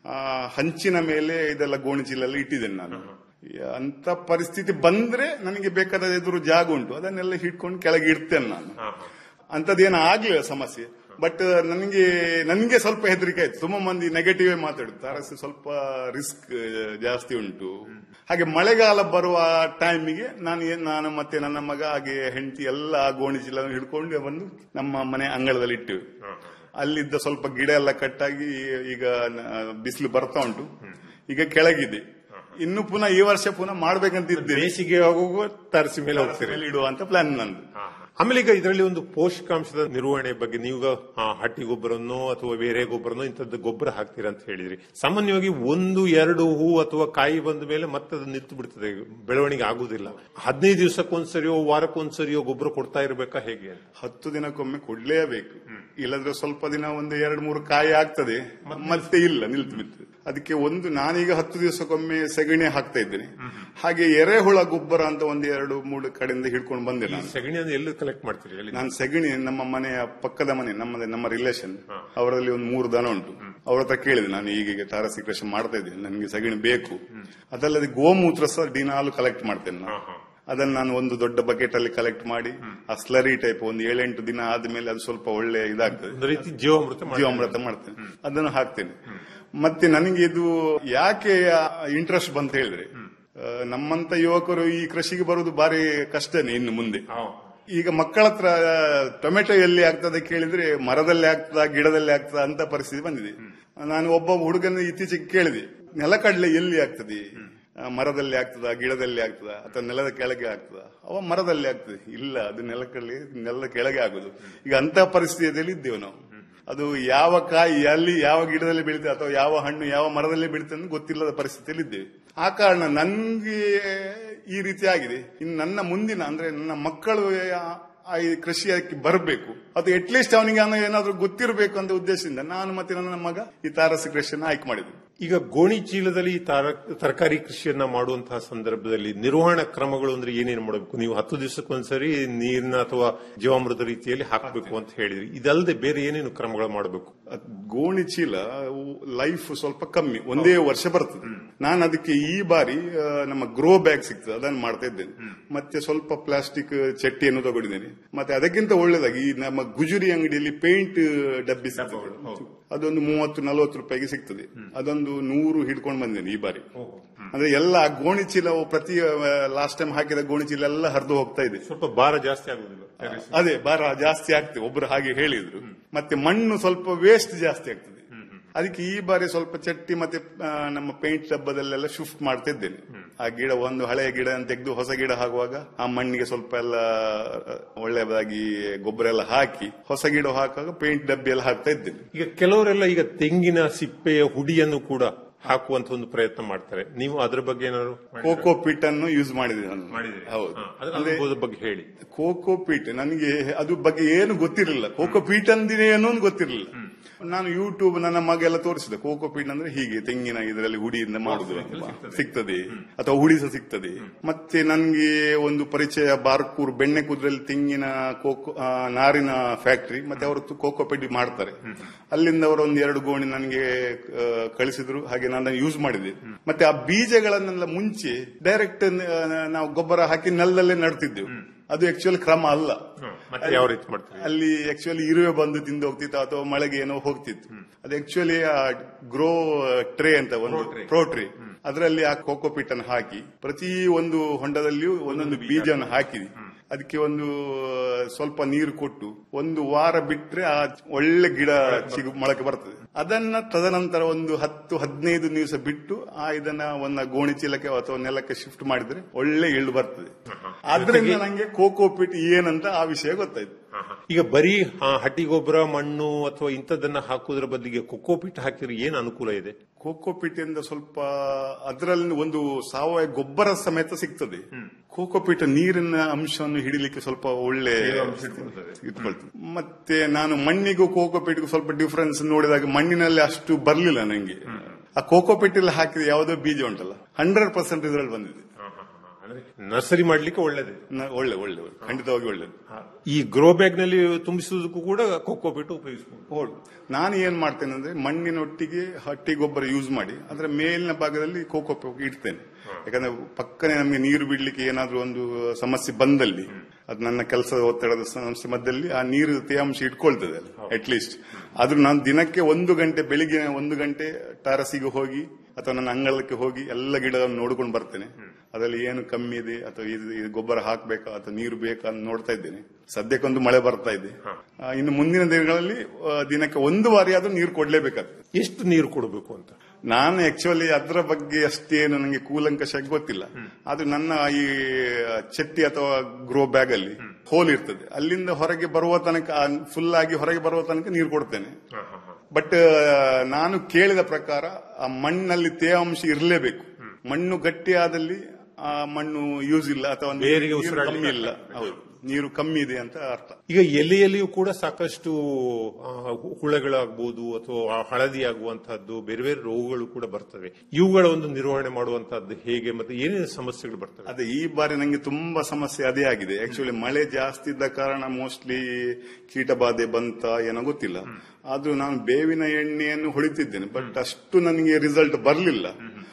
ಹಂಚಿನ ಮೇಲೆ ಇದೆಲ್ಲ ಗೋಣಿಚೀಲೆಲ್ಲ ಇಟ್ಟಿದ್ದೇನೆ ನಾನು ಅಂತ ಪರಿಸ್ಥಿತಿ ಬಂದ್ರೆ ನನಗೆ ಬೇಕಾದ ಎದುರು ಜಾಗ ಉಂಟು ಅದನ್ನೆಲ್ಲ ಹಿಡ್ಕೊಂಡು ಕೆಳಗೆ ಇಡ್ತೇನೆ ನಾನು ಅಂತದೇನು ಆಗ್ಲಿಲ್ಲ ಸಮಸ್ಯೆ ಬಟ್ ನನಗೆ ನನಗೆ ಸ್ವಲ್ಪ ಹೆದರಿಕೆ ಆಯ್ತು ತುಂಬಾ ಮಂದಿ ನೆಗೆಟಿವ್ ಮಾತಾಡುದು ತಾರಸಿ ಸ್ವಲ್ಪ ರಿಸ್ಕ್ ಜಾಸ್ತಿ ಉಂಟು ಹಾಗೆ ಮಳೆಗಾಲ ಬರುವ ಟೈಮಿಗೆ ನಾನು ಏನ್- ನಾನು ಮತ್ತೆ ನನ್ನ ಮಗ ಹಾಗೆ ಹೆಂಡತಿ ಎಲ್ಲ ಆ ಗೋಣಿ ಚೀಲ ಹಿಡ್ಕೊಂಡು ಬಂದು ನಮ್ಮ ಮನೆ ಅಂಗಳದಲ್ಲಿ ಇಟ್ಟಿವಿ ಅಲ್ಲಿದ್ದ ಸ್ವಲ್ಪ ಗಿಡ ಎಲ್ಲ ಕಟ್ಟಾಗಿ ಈಗ ಬಿಸಿಲು ಬರ್ತಾ ಉಂಟು ಈಗ ಕೆಳಗಿದೆ ಇನ್ನು ಪುನಃ ಈ ವರ್ಷ ಪುನಃ ಮಾಡ್ಬೇಕಂತ ಇದ್ದೇನೆ ಬೇಸಿಗೆ ಆಗುವ ತಾರಸಿ ಮೇಲೆ ಹೋಗ್ತೀರಿ ಮೇಲೆ ಇಡುವ ಅಂತ ಪ್ಲಾನ್ ನಂದು ಆಮೇಲೆ ಈಗ ಇದರಲ್ಲಿ ಒಂದು ಪೋಷಕಾಂಶದ ನಿರ್ವಹಣೆ ಬಗ್ಗೆ ನೀವು ಆ, ಹಟ್ಟಿ ಗೊಬ್ಬರನೋ ಅಥವಾ ಬೇರೆ ಗೊಬ್ಬರನೋ ಇಂಥದ್ದು ಗೊಬ್ಬರ ಹಾಕ್ತೀರಾ ಅಂತ ಹೇಳಿದ್ರಿ ಸಾಮಾನ್ಯವಾಗಿ ಒಂದು ಎರಡು ಹೂ ಅಥವಾ ಕಾಯಿ ಬಂದ ಮೇಲೆ ಮತ್ತೆ ಅದು ನಿಂತು ಬಿಡ್ತದೆ ಬೆಳವಣಿಗೆ ಆಗುದಿಲ್ಲ ಹದಿನೈದು ದಿವಸಕ್ಕೊಂದ್ಸರಿಯೋ ವಾರಕ್ಕೊಂದ್ಸರಿಯೋ ಗೊಬ್ಬರ ಕೊಡ್ತಾ ಇರಬೇಕಾ ಹೇಗೆ ಅಂತ ಹತ್ತು ದಿನಕ್ಕೊಮ್ಮೆ ಕೊಡ್ಲೇಬೇಕು ಇಲ್ಲದ್ರೆ ಸ್ವಲ್ಪ ದಿನ ಒಂದು ಎರಡು ಮೂರು ಕಾಯಿ ಆಗ್ತದೆ ಮತ್ತೆ ಇಲ್ಲ ನಿಲ್ತು ಬಿತ್ತು ಅದಕ್ಕೆ ಒಂದು ನಾನೀಗ ಹತ್ತು ದಿವಸಕ್ಕೊಮ್ಮೆ ಸೆಗಣಿ ಹಾಕ್ತಾ ಇದ್ದೇನೆ ಹಾಗೆ ಎರೆಹುಳ ಗೊಬ್ಬರ ಅಂತ ಒಂದು ಎರಡು ಮೂರು ಕಡೆಯಿಂದ ಹಿಡ್ಕೊಂಡು ಬಂದೆ ನಾನು ಸಗಣಿಯನ್ನು ಎಲ್ಲಿ ಕಲೆಕ್ಟ್ ಮಾಡ್ತೀರಿ ಹೇಳಿ ನಾನು ಸೆಗಣಿ ನಮ್ಮ ಮನೆಯ ಪಕ್ಕದ ಮನೆ ನಮ್ಮ ನಮ್ಮ ರಿಲೇಷನ್ ಅವರಲ್ಲಿ ಒಂದು ಮೂರು ದನ ಉಂಟು ಅವ್ರ ಹತ್ರ ಕೇಳಿದೆ ನಾನು ಈಗೀಗ ತಾರಸಿ ಕೃಷಿ ಮಾಡ್ತಾ ಇದ್ದೇನೆ ನನಗೆ ಸಗಣಿ ಬೇಕು ಅದಲ್ಲದೆ ಗೋಮೂತ್ರ ಸಹ ದಿನಾಲು ಕಲೆಕ್ಟ್ ಮಾಡ್ತೇನೆ ನಾನು ಅದನ್ನು ನಾನು ಒಂದು ದೊಡ್ಡ ಬಕೆಟ್ ಅಲ್ಲಿ ಕಲೆಕ್ಟ್ ಮಾಡಿ ಆ ಸ್ಲರಿ ಟೈಪ್ ಒಂದು ಏಳೆಂಟು ದಿನ ಆದ್ಮೇಲೆ ಅದು ಸ್ವಲ್ಪ ಒಳ್ಳೆ ಇದಾಗ್ತದೆ ಒಂದು ರೀತಿ ಜೀವಾಮೃತ ಮಾಡಿ ಜೀವಾಮೃತ ಮಾಡ್ತೇನೆ ಅದನ್ನು ಹಾಕ್ತೇನೆ ಮತ್ತೆ ನನಗೆ ಇದು ಯಾಕೆ ಇಂಟ್ರೆಸ್ಟ್ ಬಂತ ಹೇಳಿದ್ರೆ ಆ, ನಮ್ಮಂತ ಯುವಕರು ಈ ಕೃಷಿಗೆ ಬರುವುದು ಬಾರಿ ಕಷ್ಟನೇ ಇನ್ನು ಮುಂದೆ ಈಗ ಮಕ್ಕಳ ಹತ್ರ ಟೊಮೆಟೊ ಎಲ್ಲಿ ಆಗ್ತದೆ ಕೇಳಿದ್ರೆ ಮರದಲ್ಲಿ ಆಗ್ತದ ಗಿಡದಲ್ಲಿ ಆಗ್ತದ ಅಂತ ಪರಿಸ್ಥಿತಿ ಬಂದಿದೆ ನಾನು ಒಬ್ಬ ಹುಡುಗನ ಇತ್ತೀಚೆಗೆ ಕೇಳಿದೆ ನೆಲಕಡಲೆ ಎಲ್ಲಿ ಆಗ್ತದೆ ಆ, ಮರದಲ್ಲಿ ಆಗ್ತದ ಗಿಡದಲ್ಲಿ ಆಗ್ತದ ಅಥವಾ ನೆಲದ ಕೆಳಗೆ ಆಗ್ತದ ಅವ ಮರದಲ್ಲಿ ಆಗ್ತದೆ ಇಲ್ಲ ಅದು ನೆಲಕಡಲೆ ನೆಲದ ಕೆಳಗೆ ಆಗುದು ಈಗ ಅಂತ ಪರಿಸ್ಥಿತಿಯಲ್ಲಿ ಇದ್ದೇವೆ ನಾವು ಅದು ಯಾವ ಕಾಯಿ ಎಲ್ಲಿ ಯಾವ ಗಿಡದಲ್ಲಿ ಬೀಳುತ್ತೆ ಅಥವಾ ಯಾವ ಹಣ್ಣು ಯಾವ ಮರದಲ್ಲಿ ಬೀಳುತ್ತೆ ಅಂತ ಗೊತ್ತಿಲ್ಲದ ಪರಿಸ್ಥಿತಿಯಲ್ಲಿ ಇದ್ದೇವೆ ಆ ಕಾರಣ ನನ್ಗೆ ಈ ರೀತಿ ಆಗಿದೆ ಇನ್ನು ನನ್ನ ಮುಂದಿನ ಅಂದ್ರೆ ನನ್ನ ಮಕ್ಕಳು ಆ- ಆ ಈ ಕೃಷಿಯಕ್ಕೆ ಬರಬೇಕು ಅದು ಅಟ್ಲೀಸ್ಟ್ ಅವನಿಗೆ ಅವನು ಏನಾದ್ರೂ ಗೊತ್ತಿರಬೇಕು ಅಂತ ಉದ್ದೇಶದಿಂದ ನಾನು ಮತ್ತೆ ನನ್ನ ಮಗ ಈ ತಾರಸಿ ಕೃಷಿಯನ್ನು ಆಯ್ಕೆ ಮಾಡಿದ್ವಿ ಈಗ ಗೋಣಿ ಚೀಲದಲ್ಲಿ ತಾರ- ತರಕಾರಿ ಕೃಷಿಯನ್ನ ಮಾಡುವಂತಹ ಸಂದರ್ಭದಲ್ಲಿ ನಿರ್ವಹಣಾ ಕ್ರಮಗಳು ಅಂದ್ರೆ ಏನೇನು ಮಾಡಬೇಕು ನೀವು ಹತ್ತು ದಿವಸಕ್ಕೊಂದ್ಸರಿ ನೀರಿನ ಅಥವಾ ಜೀವಾಮೃತ ರೀತಿಯಲ್ಲಿ ಹಾಕಬೇಕು ಅಂತ ಹೇಳಿದ್ರಿ ಇದಲ್ಲದೆ ಬೇರೆ ಏನೇನು ಕ್ರಮಗಳು ಮಾಡಬೇಕು ಅದ್ ಗೋಣಿ ಚೀಲ ಲೈಫ್ ಸ್ವಲ್ಪ ಕಮ್ಮಿ ಒಂದೇ ವರ್ಷ ಬರ್ತದೆ ನಾನು ಅದಕ್ಕೆ ಈ ಬಾರಿ ಆ, ನಮ್ಮ ಗ್ರೋ ಬ್ಯಾಗ್ ಸಿಗ್ತದೆ ಅದನ್ನು ಮಾಡ್ತಾ ಇದ್ದೇನೆ ಮತ್ತೆ ಸ್ವಲ್ಪ ಪ್ಲಾಸ್ಟಿಕ್ ಚಟ್ಟಿಯನ್ನು ತಗೊಂಡಿದ್ದೇನೆ ಮತ್ತೆ ಅದಕ್ಕಿಂತ ಒಳ್ಳೇದಾಗಿ ಈ ನಮ್ಮ ಗುಜುರಿ ಅಂಗಡಿಯಲ್ಲಿ ಪೇಂಟ್ ಡಬ್ಬಿ ಸಿಗ್ತದೆ ಅದೊಂದು ಮೂವತ್ತು ನಲವತ್ತು ರೂಪಾಯಿಗೆ ಸಿಗ್ತದೆ ಅದೊಂದು ನೂರು ಹಿಡ್ಕೊಂಡು ಬಂದೇನೆ ಈ ಬಾರಿ ಅಂದ್ರೆ ಎಲ್ಲ ಆ ಗೋಣಿ ಚೀಲ ಪ್ರತಿ ಲಾಸ್ಟ್ ಟೈಮ್ ಹಾಕಿದ ಗೋಣಿ ಚೀಲ ಎಲ್ಲ ಹರಿದು ಹೋಗ್ತಾ ಇದೆ ಸ್ವಲ್ಪ ಭಾರ ಜಾಸ್ತಿ ಆಗುದಿಲ್ಲ ಅದೇ ಭಾರ ಜಾಸ್ತಿ ಆಗ್ತದೆ ಒಬ್ರು ಹಾಗೆ ಹೇಳಿದ್ರು ಮತ್ತೆ ಮಣ್ಣು ಸ್ವಲ್ಪ ವೇಸ್ಟ್ ಜಾಸ್ತಿ ಆಗ್ತದೆ ಅದಕ್ಕೆ ಈ ಬಾರಿ ಸ್ವಲ್ಪ ಚಟ್ಟಿ ಮತ್ತೆ ಆ, ನಮ್ಮ ಪೇಂಟ್ ಡಬ್ಬದಲ್ಲೆಲ್ಲ ಶಿಫ್ಟ್ ಮಾಡ್ತಾ ಇದ್ದೇನೆ ಆ ಗಿಡ ಒಂದು ಹಳೆಯ ಗಿಡ ತೆಗೆದು ಹೊಸ ಗಿಡ ಹಾಕುವಾಗ ಆ ಮಣ್ಣಿಗೆ ಸ್ವಲ್ಪ ಎಲ್ಲ ಆ, ಒಳ್ಳೆಯದಾಗಿ ಗೊಬ್ಬರ ಎಲ್ಲ ಹಾಕಿ ಹೊಸ ಗಿಡ ಹಾಕುವಾಗ ಪೇಂಟ್ ಡಬ್ಬಿ ಎಲ್ಲ ಹಾಕ್ತಾ ಇದ್ದೇನೆ ಈಗ ಕೆಲವರೆಲ್ಲ ಈಗ ತೆಂಗಿನ ಸಿಪ್ಪೆಯ ಹುಡಿಯನ್ನು ಕೂಡ ಹಾಕುವಂತ ಒಂದು ಪ್ರಯತ್ನ ಮಾಡ್ತಾರೆ ನೀವು ಅದ್ರ ಬಗ್ಗೆ ಏನಾದ್ರು ಕೋಕೋ ಪಿಟ್ ಅನ್ನು ಯೂಸ್ ಮಾಡಿದೆ ನಾನು ಮಾಡಿದ್ರಿ ಹೌದು ಹಾ, ಅದ್ರ ಅಂದ್ರೆ ಅನುಭವದ ಬಗ್ಗೆ ಹೇಳಿ ಕೋಕೋ ಪೀಟ್ ನನಗೆ ಅದು ಬಗ್ಗೆ ಏನು ಗೊತ್ತಿರಲಿಲ್ಲ ಕೋಕೋ ಪೀಟ್ ಅಂದಿದೆ ಏನೋ ಗೊತ್ತಿರಲಿಲ್ಲ ನಾನು ಯೂಟ್ಯೂಬ್ ನನ್ನ ಮಗ ಎಲ್ಲ ತೋರಿಸಿದೆ ಕೋಕೋ ಪೀಟ್ ಅಂದ್ರೆ ಹೀಗೆ ತೆಂಗಿನ ಇದರಲ್ಲಿ ಹುಡಿಯಿಂದ ಮಾಡುದು ಸಿಗ್ತದೆ ಅಥವಾ ಹುಡಿ ಸಹ ಸಿಗ್ತದೆ ಮತ್ತೆ ನನ್ಗೆ ಒಂದು ಪರಿಚಯ ಬಾರ್ಕೂರ್ ಬೆಣ್ಣೆ ಕುದ್ರಲ್ಲಿ ತೆಂಗಿನ ಕೋಕೋ ಆ, ನಾರಿನ ಫ್ಯಾಕ್ಟರಿ ಮತ್ತೆ ಅವರು ಕೋಕೋ ಪೀಟ್ ಮಾಡ್ತಾರೆ ಅಲ್ಲಿಂದ ಅವರು ಒಂದು ಎರಡು ಗೋಣಿ ನನಗೆ ಆ, ಕಳಿಸಿದ್ರು ಹಾಗೆ ನಾನು ಯೂಸ್ ಮಾಡಿದೆ ಮತ್ತೆ ಆ ಬೀಜಗಳನ್ನೆಲ್ಲ ಮುಂಚೆ ಡೈರೆಕ್ಟ್ ನಾವು ಗೊಬ್ಬರ ಹಾಕಿ ನೆಲದಲ್ಲೇ ನಡ್ತಿದ್ದೆವು ಅದು ಆಕ್ಚುಲಿ ಕ್ರಮ ಅಲ್ಲ ಮತ್ತೆ ಯಾವ ರೀತಿ ಮಾಡ್ತಾರೆ ಅಲ್ಲಿ ಆಕ್ಚುಲಿ ಇರುವೆ ಬಂದು ತಿಂದು ಹೋಗ್ತಿತ್ತು ಅಥವಾ ಮಳೆಗೆ ಏನೋ ಹೋಗ್ತಿತ್ತು ಅದು ಆಕ್ಚುಲಿ ಗ್ರೋ ಟ್ರೇ ಅಂತ ಒಂದು ಪ್ರೋ ಟ್ರೇ ಅದರಲ್ಲಿ ಆ ಕೋಕೋಪಿಟ್ ಅನ್ನು ಹಾಕಿ ಪ್ರತಿ ಒಂದು ಹೊಂಡದಲ್ಲಿಯೂ ಒಂದೊಂದು ಬೀಜವನ್ನು ಹಾಕಿ ಅದಕ್ಕೆ ಒಂದು ಸ್ವಲ್ಪ ನೀರು ಕೊಟ್ಟು ಒಂದು ವಾರ ಬಿಟ್ರೆ ಆ ಒಳ್ಳೆ ಗಿಡ ಸಿಗು ಮೊಳಕೆ ಬರ್ತದೆ ಅದನ್ನ ತದನಂತರ ಒಂದು ಹತ್ತು ಹದಿನೈದು ದಿವಸ ಬಿಟ್ಟು ಆ ಇದನ್ನ ಒಂದು ಗೋಣಿ ಚೀಲಕ್ಕೆ ಅಥವಾ ನೆಲಕ್ಕೆ ಶಿಫ್ಟ್ ಮಾಡಿದ್ರೆ ಒಳ್ಳೆ ಇಳ್ಳು ಬರ್ತದೆ ಆದ್ರಿಂದ ನಂಗೆ ಕೋಕೋಪಿಟ್ ಏನಂತ ಆ ವಿಷಯ ಗೊತ್ತಾಯ್ತು ಈಗ ಬರೀ ಆ, ಹಟ್ಟಿ ಗೊಬ್ಬರ ಮಣ್ಣು ಅಥವಾ ಇಂಥದ್ದನ್ನ ಹಾಕುವುದರ ಬದಲಿಗೆ ಕೊಕ್ಕೋಪಿಟ್ ಹಾಕಿದ್ರೆ ಏನ್ ಅನುಕೂಲ ಇದೆ ಕೋಕೋಪಿಟ್ ಇಂದ ಸ್ವಲ್ಪ ಅದರಲ್ಲಿ ಒಂದು ಸಾವಯವ ಗೊಬ್ಬರ ಸಮೇತ ಸಿಗ್ತದೆ ಕೋಕೋಪಿಟ್ ನೀರಿನ ಅಂಶವನ್ನು ಹಿಡಿಲಿಕ್ಕೆ ಸ್ವಲ್ಪ ಒಳ್ಳೆ ಇಟ್ಕೊಳ್ತದೆ ಮತ್ತೆ ನಾನು ಮಣ್ಣಿಗೂ ಕೋಕೋಪಿಟ್ಗೂ ಸ್ವಲ್ಪ ಡಿಫರೆನ್ಸ್ ನೋಡಿದಾಗ ಮಣ್ಣಿನಲ್ಲಿ ಅಷ್ಟು ಬರ್ಲಿಲ್ಲ ನಂಗೆ ಆ ಕೋಕೋಪಿಟ್ ಅಲ್ಲಿ ಹಾಕಿದ ಯಾವುದೋ ಬೀಜ ಉಂಟಲ್ಲ ಹಂಡ್ರೆಡ್ ಪರ್ಸೆಂಟ್ ರಿಸಲ್ಟ್ ಬಂದಿದೆ ಅಂದ್ರೆ ನರ್ಸರಿ ಮಾಡ್ಲಿಕ್ಕೆ ಒಳ್ಳೇದು ನ- ಒಳ್ಳೆ ಒಳ್ಳೆ ಒಳ್ಳೆ. ಖಂಡಿತವಾಗಿ ಒಳ್ಳೇದು ಈ ಗ್ರೋ ಬ್ಯಾಗ್ ನಲ್ಲಿ ತುಂಬಿಸುವುದಕ್ಕೂ ಕೂಡ ಕೊಕ್ಕೋಪಿಟ್ ಉಪಯೋಗಿಸಬಹುದು ಹೌದು ನಾನು ಏನ್ ಮಾಡ್ತೇನೆ ಅಂದ್ರೆ ಮಣ್ಣಿನೊಟ್ಟಿಗೆ ಹಟ್ಟಿ ಗೊಬ್ಬರ ಯೂಸ್ ಮಾಡಿ ಅದರ ಮೇಲಿನ ಭಾಗದಲ್ಲಿ ಕೋಕೋ ಇಡ್ತೇನೆ ಯಾಕಂದ್ರೆ ಪಕ್ಕನೆ ನಮಗೆ ನೀರು ಬಿಡ್ಲಿಕ್ಕೆ ಏನಾದ್ರೂ ಒಂದು ಸಮಸ್ಯೆ ಬಂದಲ್ಲಿ ಅದು ನನ್ನ ಕೆಲಸದ ಒತ್ತಡದ ಸಮಸ್ಯೆ ಮಧ್ಯದಲ್ಲಿ ಆ ನೀರು ತೇವಾಂಶ ಇಟ್ಕೊಳ್ತದೆ ಅಟ್ ಲೀಸ್ಟ್ ಆದ್ರೂ ನಾನು ದಿನಕ್ಕೆ ಒಂದು ಗಂಟೆ ಬೆಳಿಗ್ಗೆ ಒಂದು ಗಂಟೆ ಟಾರಸಿಗೆ ಹೋಗಿ ಅಥವಾ ನನ್ನ ಅಂಗಳಕ್ಕೆ ಹೋಗಿ ಎಲ್ಲ ಗಿಡವನ್ನು ನೋಡ್ಕೊಂಡು ಬರ್ತೇನೆ ಅದರಲ್ಲಿ ಏನು ಕಮ್ಮಿ ಇದೆ ಅಥವಾ ಇದು ಇದು ಗೊಬ್ಬರ ಹಾಕ್ಬೇಕಾ ಅಥವಾ ನೀರು ಬೇಕಾ ಅಂತ ನೋಡ್ತಾ ಇದ್ದೇನೆ ಸದ್ಯಕ್ಕೊಂದು ಮಳೆ ಬರ್ತಾ ಇದೆ ಆ, ಇನ್ನು ಮುಂದಿನ ದಿನಗಳಲ್ಲಿ ಆ, ದಿನಕ್ಕೆ ಒಂದು ಬಾರಿ ಆದ್ರೂ ನೀರು ಕೊಡ್ಲೇಬೇಕಾಗ್ತದೆ ಎಷ್ಟು ನೀರು ಕೊಡಬೇಕು ಅಂತ ನಾನು ಆಕ್ಚುಲಿ ಅದರ ಬಗ್ಗೆ ಅಷ್ಟೇನು ನನಗೆ ಕೂಲಂಕಷ ಗೊತ್ತಿಲ್ಲ ಆದ್ರೆ ನನ್ನ ಈ ಚಟ್ಟಿ ಅಥವಾ ಗ್ರೋ ಬ್ಯಾಗ್ ಅಲ್ಲಿ ಹೋಲ್ ಇರ್ತದೆ ಅಲ್ಲಿಂದ ಹೊರಗೆ ಬರುವ ತನಕ ಫುಲ್ ಆಗಿ ಹೊರಗೆ ಬರುವ ತನಕ ನೀರು ಕೊಡ್ತೇನೆ ಬಟ್ ನಾನು ಕೇಳಿದ ಪ್ರಕಾರ ಆ ಮಣ್ಣಲ್ಲಿ ತೇವಾಂಶ ಇರಲೇಬೇಕು ಮಣ್ಣು ಗಟ್ಟಿಯಾದಲ್ಲಿ ಆ ಮಣ್ಣು ಯೂಸ್ ಇಲ್ಲ ಅಥವಾ ನೀರು ಬೇರಿಗೆ ಉಸಿರಾಡ್ಲಿಕ್ಕೆ ಕಮ್ಮಿ ಇಲ್ಲ ಹೌದು ನೀರು ಕಮ್ಮಿ ಇದೆ ಅಂತ ಅರ್ಥ ಈಗ ಎಲೆಯಲ್ಲಿಯೂ ಕೂಡ ಸಾಕಷ್ಟು ಆ, ಹು- ಹುಳಗಳಾಗ್ಬೋದು ಅಥವಾ ಹಳದಿ ಆಗುವಂತಹದ್ದು ಬೇರೆ ಬೇರೆ ರೋಗಗಳು ಕೂಡ ಬರ್ತವೆ ಇವುಗಳ ಒಂದು ನಿರ್ವಹಣೆ ಮಾಡುವಂತಹದ್ದು ಹೇಗೆ ಮತ್ತೆ ಏನೇನು ಸಮಸ್ಯೆಗಳು ಬರ್ತವೆ ಅದೇ ಈ ಬಾರಿ ನಂಗೆ ತುಂಬಾ ಸಮಸ್ಯೆ ಅದೇ ಆಗಿದೆ ಆಕ್ಚುಲಿ ಮಳೆ ಜಾಸ್ತಿ ಇದ್ದ ಕಾರಣ ಮೋಸ್ಟ್ಲಿ ಕೀಟಬಾಧೆ ಬಂತ ಏನೋ ಗೊತ್ತಿಲ್ಲ ಆದ್ರೂ ನಾನು ಬೇವಿನ ಎಣ್ಣೆಯನ್ನು ಹೊಡಿತಿದ್ದೇನೆ ಬಟ್ ಅಷ್ಟು ನನಗೆ ರಿಸಲ್ಟ್ ಬರಲಿಲ್ಲ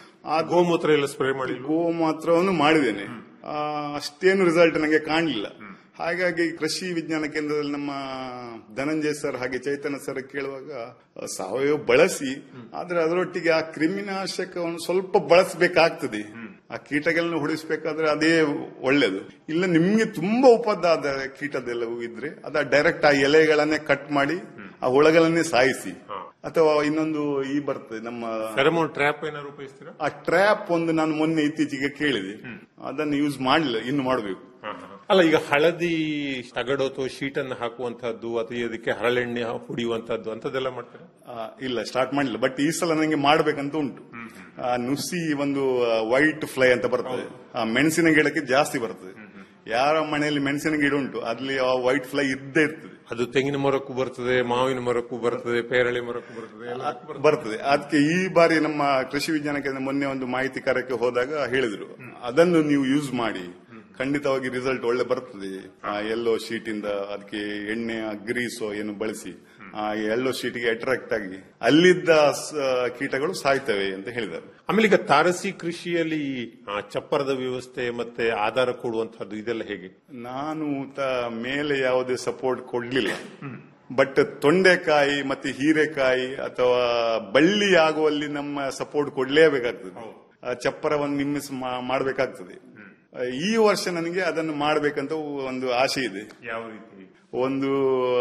ಆ ಗೋಮೂತ್ರ ಎಲ್ಲ ಸ್ಪ್ರೇ ಮಾಡಿ ಗೋಮಾತ್ರವನ್ನು ಮಾಡಿದ್ದೇನೆ ಆ, ಅಷ್ಟೇನು ರಿಸಲ್ಟ್ ನನಗೆ ಕಾಣಲಿಲ್ಲ ಹಾಗಾಗಿ ಕೃಷಿ ವಿಜ್ಞಾನ ಕೇಂದ್ರದಲ್ಲಿ ನಮ್ಮ ಧನಂಜಯ ಸರ್ ಹಾಗೆ ಚೈತನ್ಯ ಸರ್ ಕೇಳುವಾಗ ಆ, ಸಾವಯವ ಬಳಸಿ ಆದ್ರೆ ಅದರೊಟ್ಟಿಗೆ ಆ ಕ್ರಿಮಿನಾಶಕವನ್ನು ಸ್ವಲ್ಪ ಬಳಸಬೇಕಾಗ್ತದೆ ಆ ಕೀಟಗಳನ್ನು ಹೊಡಿಸ್ಬೇಕಾದ್ರೆ ಅದೇ ಒಳ್ಳೇದು ಇಲ್ಲ ನಿಮ್ಗೆ ತುಂಬಾ ಉಪದಾದ ಕೀಟದೆಲ್ಲವೂ ಇದ್ರೆ ಅದ ಡೈರೆಕ್ಟ್ ಆ ಎಲೆಗಳನ್ನೇ ಕಟ್ ಮಾಡಿ ಆ ಹುಳಗಳನ್ನೇ ಸಾಯಿಸಿ ಅಥವಾ ಇನ್ನೊಂದು ಈ ಬರ್ತದೆ ನಮ್ಮ ಫೆರಮೋನ್ ಟ್ರ್ಯಾಪ್ ಏನಾದ್ರು ಉಪಯೋಗಿಸ್ತೀರಾ ಆ ಟ್ರ್ಯಾಪ್ ಒಂದು ನಾನು ಮೊನ್ನೆ ಇತ್ತೀಚೆಗೆ ಕೇಳಿದೆ ಅದನ್ನು ಯೂಸ್ ಮಾಡಲಿಲ್ಲ ಇನ್ನು ಮಾಡಬೇಕು ಅಲ್ಲ ಈಗ ಹಳದಿ ತಗಡು ಅಥವಾ ಶೀಟ್ ಅನ್ನು ಹಾಕುವಂತಹದ್ದು ಅಥವಾ ಇದಕ್ಕೆ ಹರಳೆಣ್ಣೆ ಹೊಡಿಯುವಂತಹದ್ದು ಅಂತದೆಲ್ಲ ಮಾಡ್ತಾರೆ ಆ, ಇಲ್ಲ ಸ್ಟಾರ್ಟ್ ಮಾಡಿಲ್ಲ ಬಟ್ ಈ ಸಲ ನನಗೆ ಮಾಡ್ಬೇಕಂತ ಉಂಟು ಆ, ನುಸಿ ಒಂದು ವೈಟ್ ಫ್ಲೈ ಅಂತ ಬರ್ತದೆ ಆ, ಮೆಣಸಿನ ಗಿಡಕ್ಕೆ ಜಾಸ್ತಿ ಬರ್ತದೆ ಯಾರ ಮನೆಯಲ್ಲಿ ಮೆಣಸಿನ ಗಿಡ ಉಂಟು ಅಲ್ಲಿ ಆ ವೈಟ್ ಫ್ಲೈ ಇದ್ದೇ ಇರ್ತದೆ ಅದು ತೆಂಗಿನ ಮರಕ್ಕೂ ಬರ್ತದೆ ಮಾವಿನ ಮರಕ್ಕೂ ಬರ್ತದೆ ಪೇರಳೆ ಮರಕ್ಕೂ ಬರ್ತದೆ ಎಲ್ಲದಕ್ಕೂ ಬರ್ತದೆ. ಬರ್ತದೆ ಅದಕ್ಕೆ ಈ ಬಾರಿ ನಮ್ಮ ಕೃಷಿ ವಿಜ್ಞಾನ ಕೇಂದ್ರ ಮೊನ್ನೆ ಒಂದು ಮಾಹಿತಿ ಕಾರ್ಯಕ್ಕೆ ಹೋದಾಗ ಹೇಳಿದ್ರು ಅದನ್ನು ನೀವು ಯೂಸ್ ಮಾಡಿ ಖಂಡಿತವಾಗಿ ರಿಸಲ್ಟ್ ಒಳ್ಳೆ ಬರ್ತದೆ ಆ ಎಲ್ಲೋ ಶೀಟ್ ಇಂದ ಅದಕ್ಕೆ ಎಣ್ಣೆ ಗ್ರೀಸೋ ಏನು ಬಳಸಿ ಆ ಎಲ್ಲೋ ಶೀಟ್ಗೆ ಅಟ್ರಾಕ್ಟ್ ಆಗಿ ಅಲ್ಲಿದ್ದ ಸ- ಕೀಟಗಳು ಸಾಯ್ತವೆ ಅಂತ ಹೇಳಿದ್ದಾರೆ ಆಮೇಲೆ ಈಗ ತಾರಸಿ ಕೃಷಿಯಲ್ಲಿ ಆ, ಚಪ್ಪರದ ವ್ಯವಸ್ಥೆ ಮತ್ತೆ ಆಧಾರ ಕೊಡುವಂತಹದ್ದು ಇದೆಲ್ಲ ಹೇಗೆ ನಾನು ತ ಮೇಲೆ ಯಾವುದೇ ಸಪೋರ್ಟ್ ಕೊಡ್ಲಿಲ್ಲ ಬಟ್ ತೊಂಡೆಕಾಯಿ ಮತ್ತೆ ಹೀರೆಕಾಯಿ ಅಥವಾ ಬಳ್ಳಿ ಆಗುವಲ್ಲಿ ನಮ್ಮ ಸಪೋರ್ಟ್ ಕೊಡ್ಲೇಬೇಕಾಗ್ತದೆ ಆ ಚಪ್ಪರವನ್ನು ನಿರ್ಮಿಸಿ ಮಾ- ಮಾಡಬೇಕಾಗ್ತದೆ ಆ, ಈ ವರ್ಷ ನನಗೆ ಅದನ್ನು ಮಾಡಬೇಕಂತ ಒಂದು ಆಸೆ ಇದೆ ಯಾವ ರೀತಿ ಒಂದು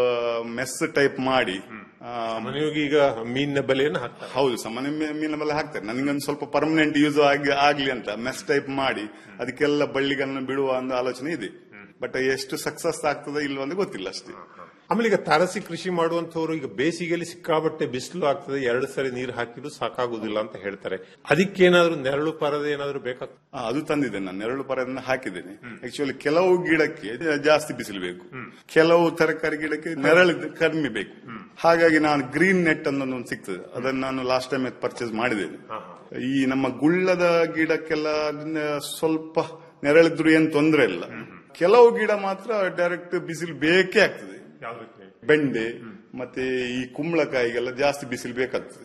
ಮೆಸ್ ಟೈಪ್ ಮಾಡಿ ಆ, ಮನೆಯೋಗಿ ಈಗ ಮೀನಿನ ಬಲೆಯನ್ನು ಹಾಕ್ತಾರೆ ಹೌದು ಸಾಮಾನ್ಯ ಮೀ- ಮೀನಿನ ಮೇಲೆ ಹಾಕ್ತಾರೆ ನನಗೊಂದು ಸ್ವಲ್ಪ ಪರ್ಮನೆಂಟ್ ಯೂಸ್ ಆಗಿ ಆಗ್ಲಿ ಅಂತ ಮೆಸ್ ಟೈಪ್ ಮಾಡಿ ಅದಕ್ಕೆಲ್ಲ ಬಳ್ಳಿಗಳನ್ನು ಬಿಡುವ ಒಂದು ಆಲೋಚನೆ ಇದೆ ಬಟ್ ಎಷ್ಟು ಸಕ್ಸಸ್ ಆಗ್ತದೆ ಇಲ್ವ ಅಂತ ಗೊತ್ತಿಲ್ಲ ಅಷ್ಟೇ ಆಮೇಲೆ ಈಗ ತಾರಸಿ ಕೃಷಿ ಮಾಡುವಂತವ್ರು ಈಗ ಬೇಸಿಗೆಯಲ್ಲಿ ಸಿಕ್ಕಾಬಟ್ಟೆ ಬಿಸಿಲು ಆಗ್ತದೆ ಎರಡು ಸರಿ ನೀರು ಹಾಕಿದ್ರು ಸಾಕಾಗುದಿಲ್ಲ ಅಂತ ಹೇಳ್ತಾರೆ ಅದಕ್ಕೇನಾದ್ರೂ ನೆರಳು ಪರದೆ ಏನಾದ್ರೂ ಬೇಕಾಗ್ತದೆ ಆ, ಅದು ತಂದಿದ್ದೇನೆ ನಾನು ನೆರಳು ಪರದನ್ನ ಹಾಕಿದ್ದೇನೆ ಆಕ್ಚುಲಿ ಕೆಲವು ಗಿಡಕ್ಕೆ ಜಾಸ್ತಿ ಬಿಸಿಲು ಬೇಕು ಕೆಲವು ತರಕಾರಿ ಗಿಡಕ್ಕೆ ನೆರಳು ಕಡಿಮೆ ಬೇಕು ಹಾಗಾಗಿ ನಾನು ಗ್ರೀನ್ ನೆಟ್ ಅನ್ನೋದು ಒಂದು ಸಿಗ್ತದೆ ಅದನ್ನು ನಾನು ಲಾಸ್ಟ್ ಟೈಮ್ ಪರ್ಚೇಸ್ ಮಾಡಿದ್ದೇನೆ ಈ ನಮ್ಮ ಗುಳ್ಳದ ಗಿಡಕ್ಕೆಲ್ಲ ಅದನ್ನ ಸ್ವಲ್ಪ ನೆರಳಿದ್ರು ಏನ್ ತೊಂದರೆ ಇಲ್ಲ ಕೆಲವು ಗಿಡ ಮಾತ್ರ ಡೈರೆಕ್ಟ್ ಬಿಸಿಲು ಬೇಕೇ ಆಗ್ತದೆ ಬೆಂಡೆ ಮತ್ತೆ ಈ ಕುಂಬಳಕಾಯಿಗೆಲ್ಲ ಜಾಸ್ತಿ ಬಿಸಿಲು ಬೇಕಾಗ್ತದೆ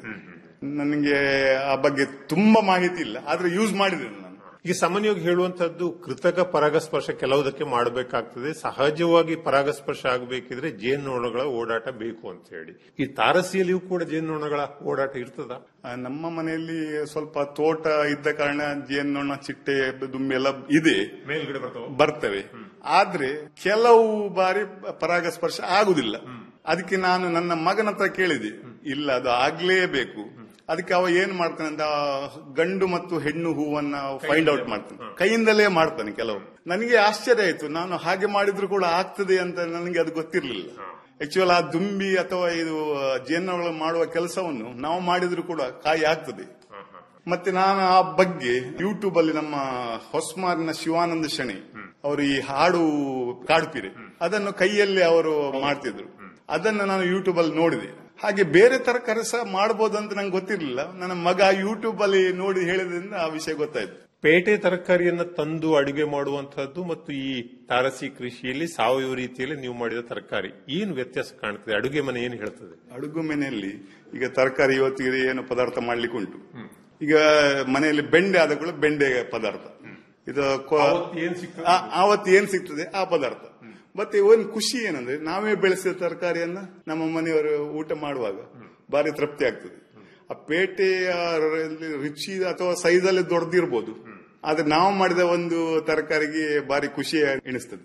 ನನಗೆ ಆ ಬಗ್ಗೆ ತುಂಬಾ ಮಾಹಿತಿ ಇಲ್ಲ ಆದ್ರೆ ಯೂಸ್ ಮಾಡಿದ್ದೇನೆ ನಾನು ಈಗ ಸಾಮಾನ್ಯವಾಗಿ ಹೇಳುವಂತದ್ದು ಕೃತಕ ಪರಾಗಸ್ಪರ್ಶ ಕೆಲವುದಕ್ಕೆ ಮಾಡಬೇಕಾಗ್ತದೆ ಸಹಜವಾಗಿ ಪರಾಗಸ್ಪರ್ಶ ಆಗಬೇಕಿದ್ರೆ ಜೇನ್ನೊಣಗಳ ಓಡಾಟ ಬೇಕು ಅಂತ ಹೇಳಿ ಈ ತಾರಸಿಯಲ್ಲಿಯೂ ಕೂಡ ಜೇನ್ನೊಣಗಳ ಓಡಾಟ ಇರ್ತದ ಆ, ನಮ್ಮ ಮನೆಯಲ್ಲಿ ಸ್ವಲ್ಪ ತೋಟ ಇದ್ದ ಕಾರಣ ಜೇನ್ನೊಣ ಚಿಟ್ಟೆ ದುಂಬಿ ಎಲ್ಲ ಇದೆ ಮೇಲ್ಗಡೆ ಬರ್ತಾವ ಬರ್ತವೆ ಆದ್ರೆ ಕೆಲವು ಬಾರಿ ಪರಾಗಸ್ಪರ್ಶ ಆಗುದಿಲ್ಲ ಅದಕ್ಕೆ ನಾನು ನನ್ನ ಮಗನ ಹತ್ರ ಕೇಳಿದೆ ಇಲ್ಲ ಅದು ಆಗ್ಲೇಬೇಕು ಅದಕ್ಕೆ ಅವ ಏನ್ ಮಾಡ್ತಾನೆ ಅಂತ ಆ ಗಂಡು ಮತ್ತು ಹೆಣ್ಣು ಹೂವನ್ನ ಫೈಂಡ್ ಔಟ್ ಮಾಡ್ತಾನೆ ಕೈಯಿಂದಲೇ ಮಾಡ್ತಾನೆ ಕೆಲವು ನನಗೆ ಆಶ್ಚರ್ಯ ಆಯ್ತು ನಾನು ಹಾಗೆ ಮಾಡಿದ್ರು ಕೂಡ ಆಗ್ತದೆ ಅಂತ ನನಗೆ ಅದು ಗೊತ್ತಿರಲಿಲ್ಲ ಆಕ್ಚುಯಲ್ ಆ ದುಂಬಿ ಅಥವಾ ಇದು ಜೇನುಗಳು ಮಾಡುವ ಕೆಲಸವನ್ನು ನಾವು ಮಾಡಿದ್ರು ಕೂಡ ಕಾಯಿ ಆಗ್ತದೆ ಮತ್ತೆ ನಾನು ಆ ಬಗ್ಗೆ ಯೂಟ್ಯೂಬ್ ಅಲ್ಲಿ ನಮ್ಮ ಹೊಸ್ಮಾರಿನ ಶಿವಾನಂದ ಶಣಿ ಅವರು ಈ ಹಾಡು ಕಾಡುಪಿರೆ ಅದನ್ನು ಕೈಯಲ್ಲಿ ಅವರು ಮಾಡ್ತಿದ್ರು ಅದನ್ನು ನಾನು ಯೂಟ್ಯೂಬ್ ಅಲ್ಲಿ ನೋಡಿದೆ ಹಾಗೆ ಬೇರೆ ತರಕಾರಿ ಸಹ ಮಾಡಬಹುದು ಅಂತ ನಂಗೆ ಗೊತ್ತಿರಲಿಲ್ಲ ನನ್ನ ಮಗ ಯೂಟ್ಯೂಬ್ ಅಲ್ಲಿ ನೋಡಿ ಹೇಳಿದ್ರಿಂದ ಆ ವಿಷಯ ಗೊತ್ತಾಯ್ತು ಪೇಟೆ ತರಕಾರಿಯನ್ನ ತಂದು ಅಡುಗೆ ಮಾಡುವಂತಹದ್ದು ಮತ್ತು ಈ ತಾರಸಿ ಕೃಷಿಯಲ್ಲಿ ಸಾವಯವ ರೀತಿಯಲ್ಲಿ ನೀವು ಮಾಡಿದ ತರಕಾರಿ ಏನು ವ್ಯತ್ಯಾಸ ಕಾಣ್ತದೆ ಅಡುಗೆ ಮನೆ ಏನು ಹೇಳ್ತದೆ ಅಡುಗೆ ಮನೆಯಲ್ಲಿ ಈಗ ತರಕಾರಿ ಇವತ್ತಿಗೆ ಏನು ಪದಾರ್ಥ ಮಾಡ್ಲಿಕ್ಕೆ ಉಂಟು ಈಗ ಮನೆಯಲ್ಲಿ ಬೆಂಡೆ ಆದ ಕೂಡ ಬೆಂಡೆ ಪದಾರ್ಥ ಇದು ಕೊ- ಏನ್ ಸಿಗ್ತದೆ ಆ- ಆವತ್ತು ಏನ್ ಸಿಗ್ತದೆ ಆ ಪದಾರ್ಥ ಮತ್ತೆ ಒಂದು ಖುಷಿ ಏನಂದ್ರೆ ನಾವೇ ಬೆಳೆಸಿದ ತರಕಾರಿಯನ್ನ ನಮ್ಮ ಮನೆಯವರು ಊಟ ಮಾಡುವಾಗ ಭಾರಿ ತೃಪ್ತಿ ಆಗ್ತದೆ ಆ ಪೇಟೆಯ ರ- ರುಚಿ ಅಥವಾ ಸೈಜ್ ಅಲ್ಲಿ ದೊಡ್ಡದಿರ್ಬೋದು ಆದ್ರೆ ನಾವು ಮಾಡಿದ ಒಂದು ತರಕಾರಿಗೆ ಭಾರಿ ಖುಷಿ ಎಣಿಸ್ತದೆ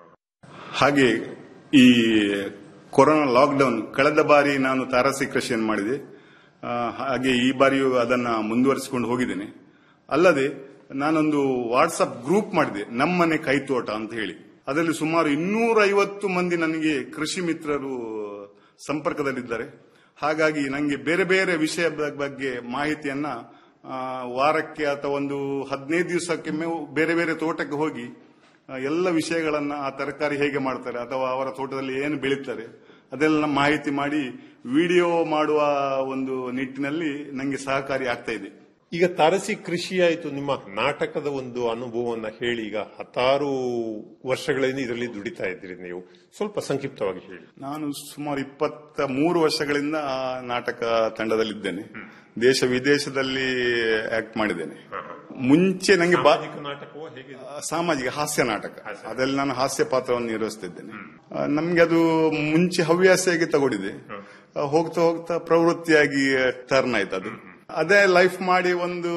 ಹಾಗೆ ಈ ಕೊರೋನಾ ಲಾಕ್ಡೌನ್ ಕಳೆದ ಬಾರಿ ನಾನು ತಾರಸಿ ಕೃಷಿಯನ್ನು ಮಾಡಿದೆ ಆ, ಹಾಗೆ ಈ ಬಾರಿಯೂ ಅದನ್ನ ಮುಂದುವರಿಸಿಕೊಂಡು ಹೋಗಿದ್ದೇನೆ ಅಲ್ಲದೆ ನಾನೊಂದು ವಾಟ್ಸಪ್ ಗ್ರೂಪ್ ಮಾಡಿದೆ ನಮ್ಮನೆ ಕೈತೋಟ ಅಂತ ಹೇಳಿ ಅದರಲ್ಲಿ ಸುಮಾರು ಇನ್ನೂರ ಐವತ್ತು ಮಂದಿ ನನಗೆ ಕೃಷಿ ಮಿತ್ರರು ಸಂಪರ್ಕದಲ್ಲಿದ್ದಾರೆ ಹಾಗಾಗಿ ನನಗೆ ಬೇರೆ ಬೇರೆ ವಿಷಯದ ಬಗ್ಗೆ ಮಾಹಿತಿಯನ್ನ ಆ, ವಾರಕ್ಕೆ ಅಥವಾ ಒಂದು ಹದಿನೈದು ದಿವಸಕ್ಕೊಮ್ಮೆ ಬೇರೆ ಬೇರೆ ತೋಟಕ್ಕೆ ಹೋಗಿ ಆ, ಎಲ್ಲ ವಿಷಯಗಳನ್ನ ಆ ತರಕಾರಿ ಹೇಗೆ ಮಾಡ್ತಾರೆ ಅಥವಾ ಅವರ ತೋಟದಲ್ಲಿ ಏನು ಬೆಳೀತಾರೆ ಅದೆಲ್ಲ ಮಾಹಿತಿ ಮಾಡಿ ವಿಡಿಯೋ ಮಾಡುವ ಒಂದು ನಿಟ್ಟಿನಲ್ಲಿ ನನಗೆ ಸಹಕಾರಿ ಆಗ್ತಾ ಇದೆ ಈಗ ತಾರಸಿ ಕೃಷಿ ಆಯ್ತು ನಿಮ್ಮ ನಾಟಕದ ಒಂದು ಅನುಭವವನ್ನ ಹೇಳಿ ಈಗ ಹತ್ತಾರು ವರ್ಷಗಳಿಂದ ಇದರಲ್ಲಿ ದುಡಿತಾ ಇದ್ದೀರಿ ನೀವು ಸ್ವಲ್ಪ ಸಂಕ್ಷಿಪ್ತವಾಗಿ ಹೇಳಿ ನಾನು ಸುಮಾರು ಇಪ್ಪತ್ತ ಮೂರು ವರ್ಷಗಳಿಂದ ಆ ನಾಟಕ ತಂಡದಲ್ಲಿದ್ದೇನೆ ದೇಶ ವಿದೇಶದಲ್ಲಿ ಆಕ್ಟ್ ಮಾಡಿದ್ದೇನೆ ಮುಂಚೆ ನನಗೆ ಬಾ ಸಾಮಾಜಿಕ ನಾಟಕವೋ ಹೇಗೆ ಆ, ಸಾಮಾಜಿಕ ಹಾಸ್ಯ ನಾಟಕ ಅದರಲ್ಲಿ ನಾನು ಹಾಸ್ಯ ಪಾತ್ರವನ್ನು ನಿರ್ವಹಿಸ್ತಿದ್ದೇನೆ ಆ, ನಮ್ಗೆ ಅದು ಮುಂಚೆ ಹವ್ಯಾಸಿಯಾಗಿ ತಗೊಂಡಿದೆ ಆ, ಹೋಗ್ತಾ ಹೋಗ್ತಾ ಪ್ರವೃತ್ತಿಯಾಗಿ ಟರ್ನ್ ಆಯ್ತು ಅದು ಅದೇ ಲೈಫ್ ಮಾಡಿ ಒಂದು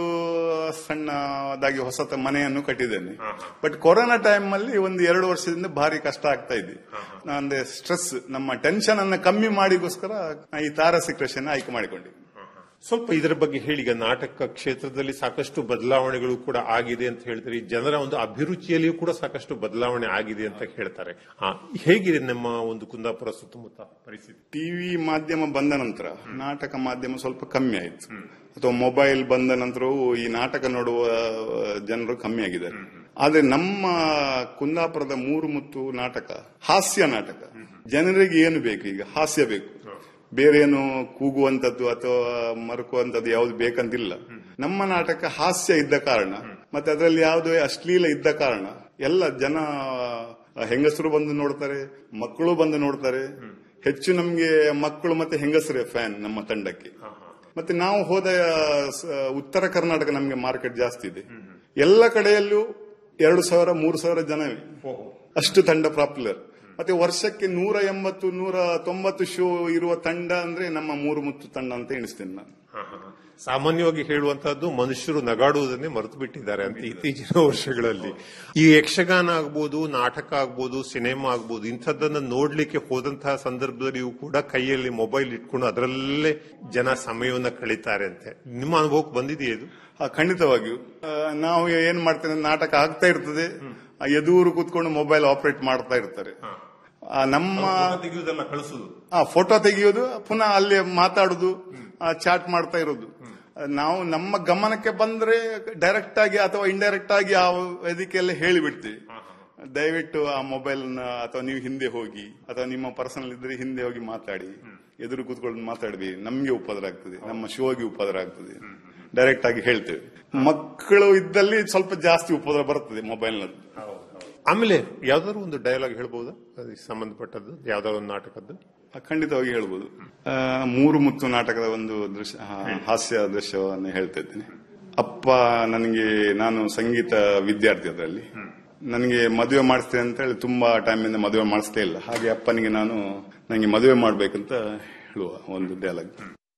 ಸಣ್ಣದಾಗಿ ಹೊಸ ತ- ಮನೆಯನ್ನು ಕಟ್ಟಿದ್ದೇನೆ ಬಟ್ ಕೊರೋನಾ ಟೈಮ್ ಅಲ್ಲಿ ಒಂದು ಎರಡು ವರ್ಷದಿಂದ ಭಾರಿ ಕಷ್ಟ ಆಗ್ತಾ ಇದೆ ಅಂದ್ರೆ ಸ್ಟ್ರೆಸ್ ನಮ್ಮ ಟೆನ್ಷನ್ ಅನ್ನ ಕಮ್ಮಿ ಮಾಡಿಗೋಸ್ಕರ ನಾ ಈ ತಾರಸಿ ಕೃಷಿಯನ್ನು ಆಯ್ಕೆ ಮಾಡಿಕೊಂಡಿದ್ದೆ ಸ್ವಲ್ಪ ಇದರ ಬಗ್ಗೆ ಹೇಳಿ ಈಗ ನಾಟಕ ಕ್ಷೇತ್ರದಲ್ಲಿ ಸಾಕಷ್ಟು ಬದಲಾವಣೆಗಳು ಕೂಡ ಆಗಿದೆ ಅಂತ ಹೇಳ್ತಾರೆ ಈ ಜನರ ಒಂದು ಅಭಿರುಚಿಯಲ್ಲಿಯೂ ಕೂಡ ಸಾಕಷ್ಟು ಬದಲಾವಣೆ ಆಗಿದೆ ಅಂತ ಹೇಳ್ತಾರೆ ಆ, ಹೇಗಿದೆ ನಮ್ಮ ಒಂದು ಕುಂದಾಪುರ ಸುತ್ತಮುತ್ತ ಪರಿಸ್ಥಿತಿ ಟಿವಿ ಮಾಧ್ಯಮ ಬಂದ ನಂತರ ನಾಟಕ ಮಾಧ್ಯಮ ಸ್ವಲ್ಪ ಕಮ್ಮಿ ಆಯ್ತು ಅಥವಾ ಮೊಬೈಲ್ ಬಂದ ನಂತರವೂ ಈ ನಾಟಕ ನೋಡುವ ಜನರು ಕಮ್ಮಿ ಆಗಿದ್ದಾರೆ ಆದ್ರೆ ನಮ್ಮ ಕುಂದಾಪುರದ ಮೂರು ಮುತ್ತು ನಾಟಕ ಹಾಸ್ಯ ನಾಟಕ ಜನರಿಗೆ ಏನು ಬೇಕು ಈಗ ಹಾಸ್ಯ ಬೇಕು ಬೇರೆ ಏನು ಕೂಗುವಂತದ್ದು ಅಥವಾ ಮರುಕುವಂತದ್ದು ಯಾವ್ದು ಬೇಕಂತಿಲ್ಲ ನಮ್ಮ ನಾಟಕ ಹಾಸ್ಯ ಇದ್ದ ಕಾರಣ ಮತ್ತೆ ಅದರಲ್ಲಿ ಯಾವುದೇ ಅಶ್ಲೀಲ ಇದ್ದ ಕಾರಣ ಎಲ್ಲ ಜನ ಹೆಂಗಸರು ಬಂದು ನೋಡ್ತಾರೆ ಮಕ್ಕಳು ಬಂದು ನೋಡ್ತಾರೆ ಹೆಚ್ಚು ನಮ್ಗೆ ಮಕ್ಕಳು ಮತ್ತೆ ಹೆಂಗಸರೇ ಫ್ಯಾನ್ ನಮ್ಮ ತಂಡಕ್ಕೆ ಮತ್ತೆ ನಾವು ಹೋದ ಸ- ಉತ್ತರ ಕರ್ನಾಟಕ ನಮ್ಗೆ ಮಾರ್ಕೆಟ್ ಜಾಸ್ತಿ ಇದೆ ಎಲ್ಲ ಕಡೆಯಲ್ಲೂ ಎರಡು ಸಾವಿರ ಮೂರು ಸಾವಿರ ಜನವೇ ಅಷ್ಟು ತಂಡ ಪಾಪ್ಯುಲರ್ ಮತ್ತೆ ವರ್ಷಕ್ಕೆ ನೂರ ಎಂಬತ್ತು ನೂರ ತೊಂಬತ್ತು ಶೋ ಇರುವ ತಂಡ ಅಂದ್ರೆ ನಮ್ಮ ಮೂರು ಮುತ್ತು ತಂಡ ಅಂತ ಎಣಿಸ್ತೇನೆ ನಾನು ಸಾಮಾನ್ಯವಾಗಿ ಹೇಳುವಂತಹದ್ದು ಮನುಷ್ಯರು ನಗಾಡುವುದನ್ನೇ ಮರೆತು ಬಿಟ್ಟಿದ್ದಾರೆ ಅಂತ ಇತ್ತೀಚಿನ ವರ್ಷಗಳಲ್ಲಿ ಈ ಯಕ್ಷಗಾನ ಆಗ್ಬೋದು ನಾಟಕ ಆಗ್ಬೋದು ಸಿನಿಮಾ ಆಗ್ಬೋದು ಇಂಥದ್ದನ್ನ ನೋಡ್ಲಿಕ್ಕೆ ಹೋದಂತಹ ಸಂದರ್ಭದಲ್ಲಿಯೂ ಕೂಡ ಕೈಯಲ್ಲಿ ಮೊಬೈಲ್ ಇಟ್ಕೊಂಡು ಅದರಲ್ಲೇ ಜನ ಸಮಯವನ್ನ ಕಳೀತಾರೆ ಅಂತೆ ನಿಮ್ಮ ಅನುಭವಕ್ಕೆ ಬಂದಿದೆಯೇ ಇದು ಆ, ಖಂಡಿತವಾಗಿಯೂ ಆ, ನಾವು ಏನ್ ಮಾಡ್ತೇವೆ ನಾಟಕ ಆಗ್ತಾ ಇರ್ತದೆ ಆ ಎದುರು ಕೂತ್ಕೊಂಡು ಮೊಬೈಲ್ ಆಪರೇಟ್ ಮಾಡ್ತಾ ಇರ್ತಾರೆ ಆ, ನಮ್ಮ ತೆಗೆಯುವುದಲ್ಲ ಕಳಿಸುದು ಆ ಫೋಟೋ ತೆಗೆಯೋದು ಪುನಃ ಅಲ್ಲಿ ಮಾತಾಡುದು ಚಾಟ್ ಮಾಡ್ತಾ ಇರೋದು ಆ, ನಾವು ನಮ್ಮ ಗಮನಕ್ಕೆ ಬಂದ್ರೆ ಡೈರೆಕ್ಟ್ ಆಗಿ ಅಥವಾ ಇಂಡೈರೆಕ್ಟ್ ಆಗಿ ಆ ವೇದಿಕೆಯಲ್ಲಿ ಹೇಳಿಬಿಡ್ತೀವಿ ದಯವಿಟ್ಟು ಆ ಮೊಬೈಲ್ ಅಥವಾ ನೀವು ಹಿಂದೆ ಹೋಗಿ ಅಥವಾ ನಿಮ್ಮ ಪರ್ಸನಲ್ ಇದ್ರೆ ಹಿಂದೆ ಹೋಗಿ ಮಾತಾಡಿ ಎದುರು ಕೂತ್ಕೊಂಡು ಮಾತಾಡಿ ನಮ್ಗೆ ಉಪದ್ರ ಆಗ್ತದೆ ನಮ್ಮ ಶೋಗೆ ಉಪದ್ರ ಆಗ್ತದೆ ಡೈರೆಕ್ಟ್ ಆಗಿ ಹೇಳ್ತೇವೆ ಮಕ್ಕಳು ಇದ್ದಲ್ಲಿ ಸ್ವಲ್ಪ ಜಾಸ್ತಿ ಉಪದ್ರ ಬರ್ತದೆ ಮೊಬೈಲ್ನದ್ದು ಆಮೇಲೆ ಯಾವ್ದಾದ್ರು ಒಂದು ಡೈಲಾಗ್ ಹೇಳ್ಬಹುದಾ ಅದಕ್ಕೆ ಸಂಬಂಧಪಟ್ಟದ್ದು ಯಾವ್ದಾದ್ರು ಒಂದು ನಾಟಕದ್ದು ಆ, ಖಂಡಿತವಾಗಿ ಹೇಳ್ಬೋದು ಆ, ಮೂರು ಮುತ್ತು ನಾಟಕದ ಒಂದು ದೃಶ್ಯ ಹಾ- ಹಾಸ್ಯ ದೃಶ್ಯವನ್ನು ಹೇಳ್ತಾ ಇದ್ದೇನೆ ಅಪ್ಪ ನನಗೆ ನಾನು ಸಂಗೀತ ವಿದ್ಯಾರ್ಥಿ ಅದರಲ್ಲಿ ನನಗೆ ಮದುವೆ ಮಾಡಿಸ್ತೇನೆ ಅಂತ ಹೇಳಿ ತುಂಬಾ ಟೈಮಿಂದ ಮದುವೆ ಮಾಡಿಸ್ತೇ ಇಲ್ಲ ಹಾಗೆ ಅಪ್ಪನಿಗೆ ನಾನು ನನಗೆ ಮದುವೆ ಮಾಡ್ಬೇಕಂತ ಹೇಳುವ ಒಂದು ಡೈಲಾಗ್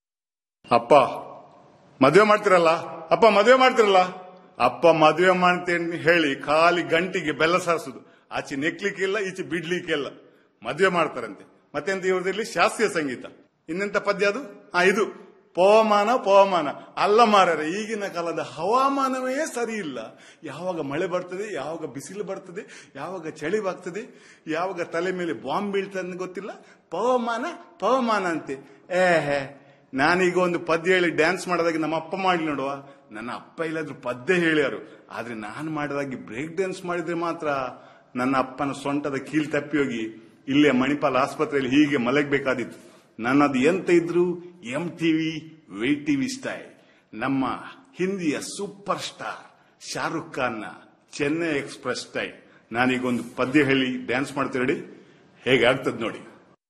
ಅಪ್ಪ ಮದುವೆ ಮಾಡ್ತಿರಲ್ಲ ಅಪ್ಪ ಮದುವೆ ಮಾಡ್ತಿರಲ್ಲ ಅಪ್ಪ ಮದುವೆ ಮಾಡ್ತೇನೆ ಹೇಳಿ ಖಾಲಿ ಗಂಟಿಗೆ ಬೆಲ್ಲ ಸಾರಿಸುದು ಆಚೆ ನೆಕ್ಲಿಕ್ಕಿಲ್ಲ ಈಚೆ ಬಿಡ್ಲಿಕ್ಕಿಲ್ಲ ಮದುವೆ ಮಾಡ್ತಾರಂತೆ ಮತ್ತೆಂತ ಇವ್ರದಲ್ಲಿ ಶಾಸ್ತ್ರೀಯ ಸಂಗೀತ ಇನ್ನೆಂತ ಪದ್ಯ ಅದು ಆ ಇದು ಪವಮಾನ ಪವಮಾನ ಅಲ್ಲ ಮಾರರೆ ಈಗಿನ ಕಾಲದ ಹವಾಮಾನವೇ ಸರಿ ಇಲ್ಲ ಯಾವಾಗ ಮಳೆ ಬರ್ತದೆ ಯಾವಾಗ ಬಿಸಿಲು ಬರ್ತದೆ ಯಾವಾಗ ಚಳಿ ಬಾಗ್ತದೆ ಯಾವಾಗ ತಲೆ ಮೇಲೆ ಬಾಂಬ್ ಬೀಳ್ತದೆ ಅಂತ ಗೊತ್ತಿಲ್ಲ ಪವಮಾನ ಪವಮಾನ ಅಂತೆ ಏಹೆ ನಾನೀಗ ಒಂದು ಪದ್ಯ ಹೇಳಿ ಡ್ಯಾನ್ಸ್ ಮಾಡೋದಾಗಿ ನಮ್ಮ ಅಪ್ಪ ಮಾಡ್ಲಿ ನೋಡುವ ನನ್ನ ಅಪ್ಪ ಇಲ್ಲಾದ್ರೂ ಪದ್ಯ ಹೇಳ್ಯಾರು ಆದ್ರೆ ನಾನು ಮಾಡಿದಾಗಿ ಬ್ರೇಕ್ ಡ್ಯಾನ್ಸ್ ಮಾಡಿದ್ರೆ ಮಾತ್ರ ನನ್ನ ಅಪ್ಪನ ಸೊಂಟದ ಕೀಲ್ ತಪ್ಪಿ ಹೋಗಿ ಇಲ್ಲೇ ಮಣಿಪಾಲ್ ಆಸ್ಪತ್ರೆಯಲ್ಲಿ ಹೀಗೆ ಮಲಗಬೇಕಾದಿತ್ತು ನನ್ನದು ಎಂತ ಇದ್ರು M TV Y TV style ನಮ್ಮ ಹಿಂದಿಯ ಸೂಪರ್ ಸ್ಟಾರ್ ಶಾರುಖ್ ಖಾನ್ನ ಚೆನ್ನೈ ಎಕ್ಸ್ಪ್ರೆಸ್ ಸ್ಟೈಲ್ ನಾನೀಗ ಒಂದು ಪದ್ಯ ಹೇಳಿ ಡ್ಯಾನ್ಸ್ ಮಾಡ್ತೀರಿ ಹೇಗೆ ಆಗ್ತದೆ ನೋಡಿ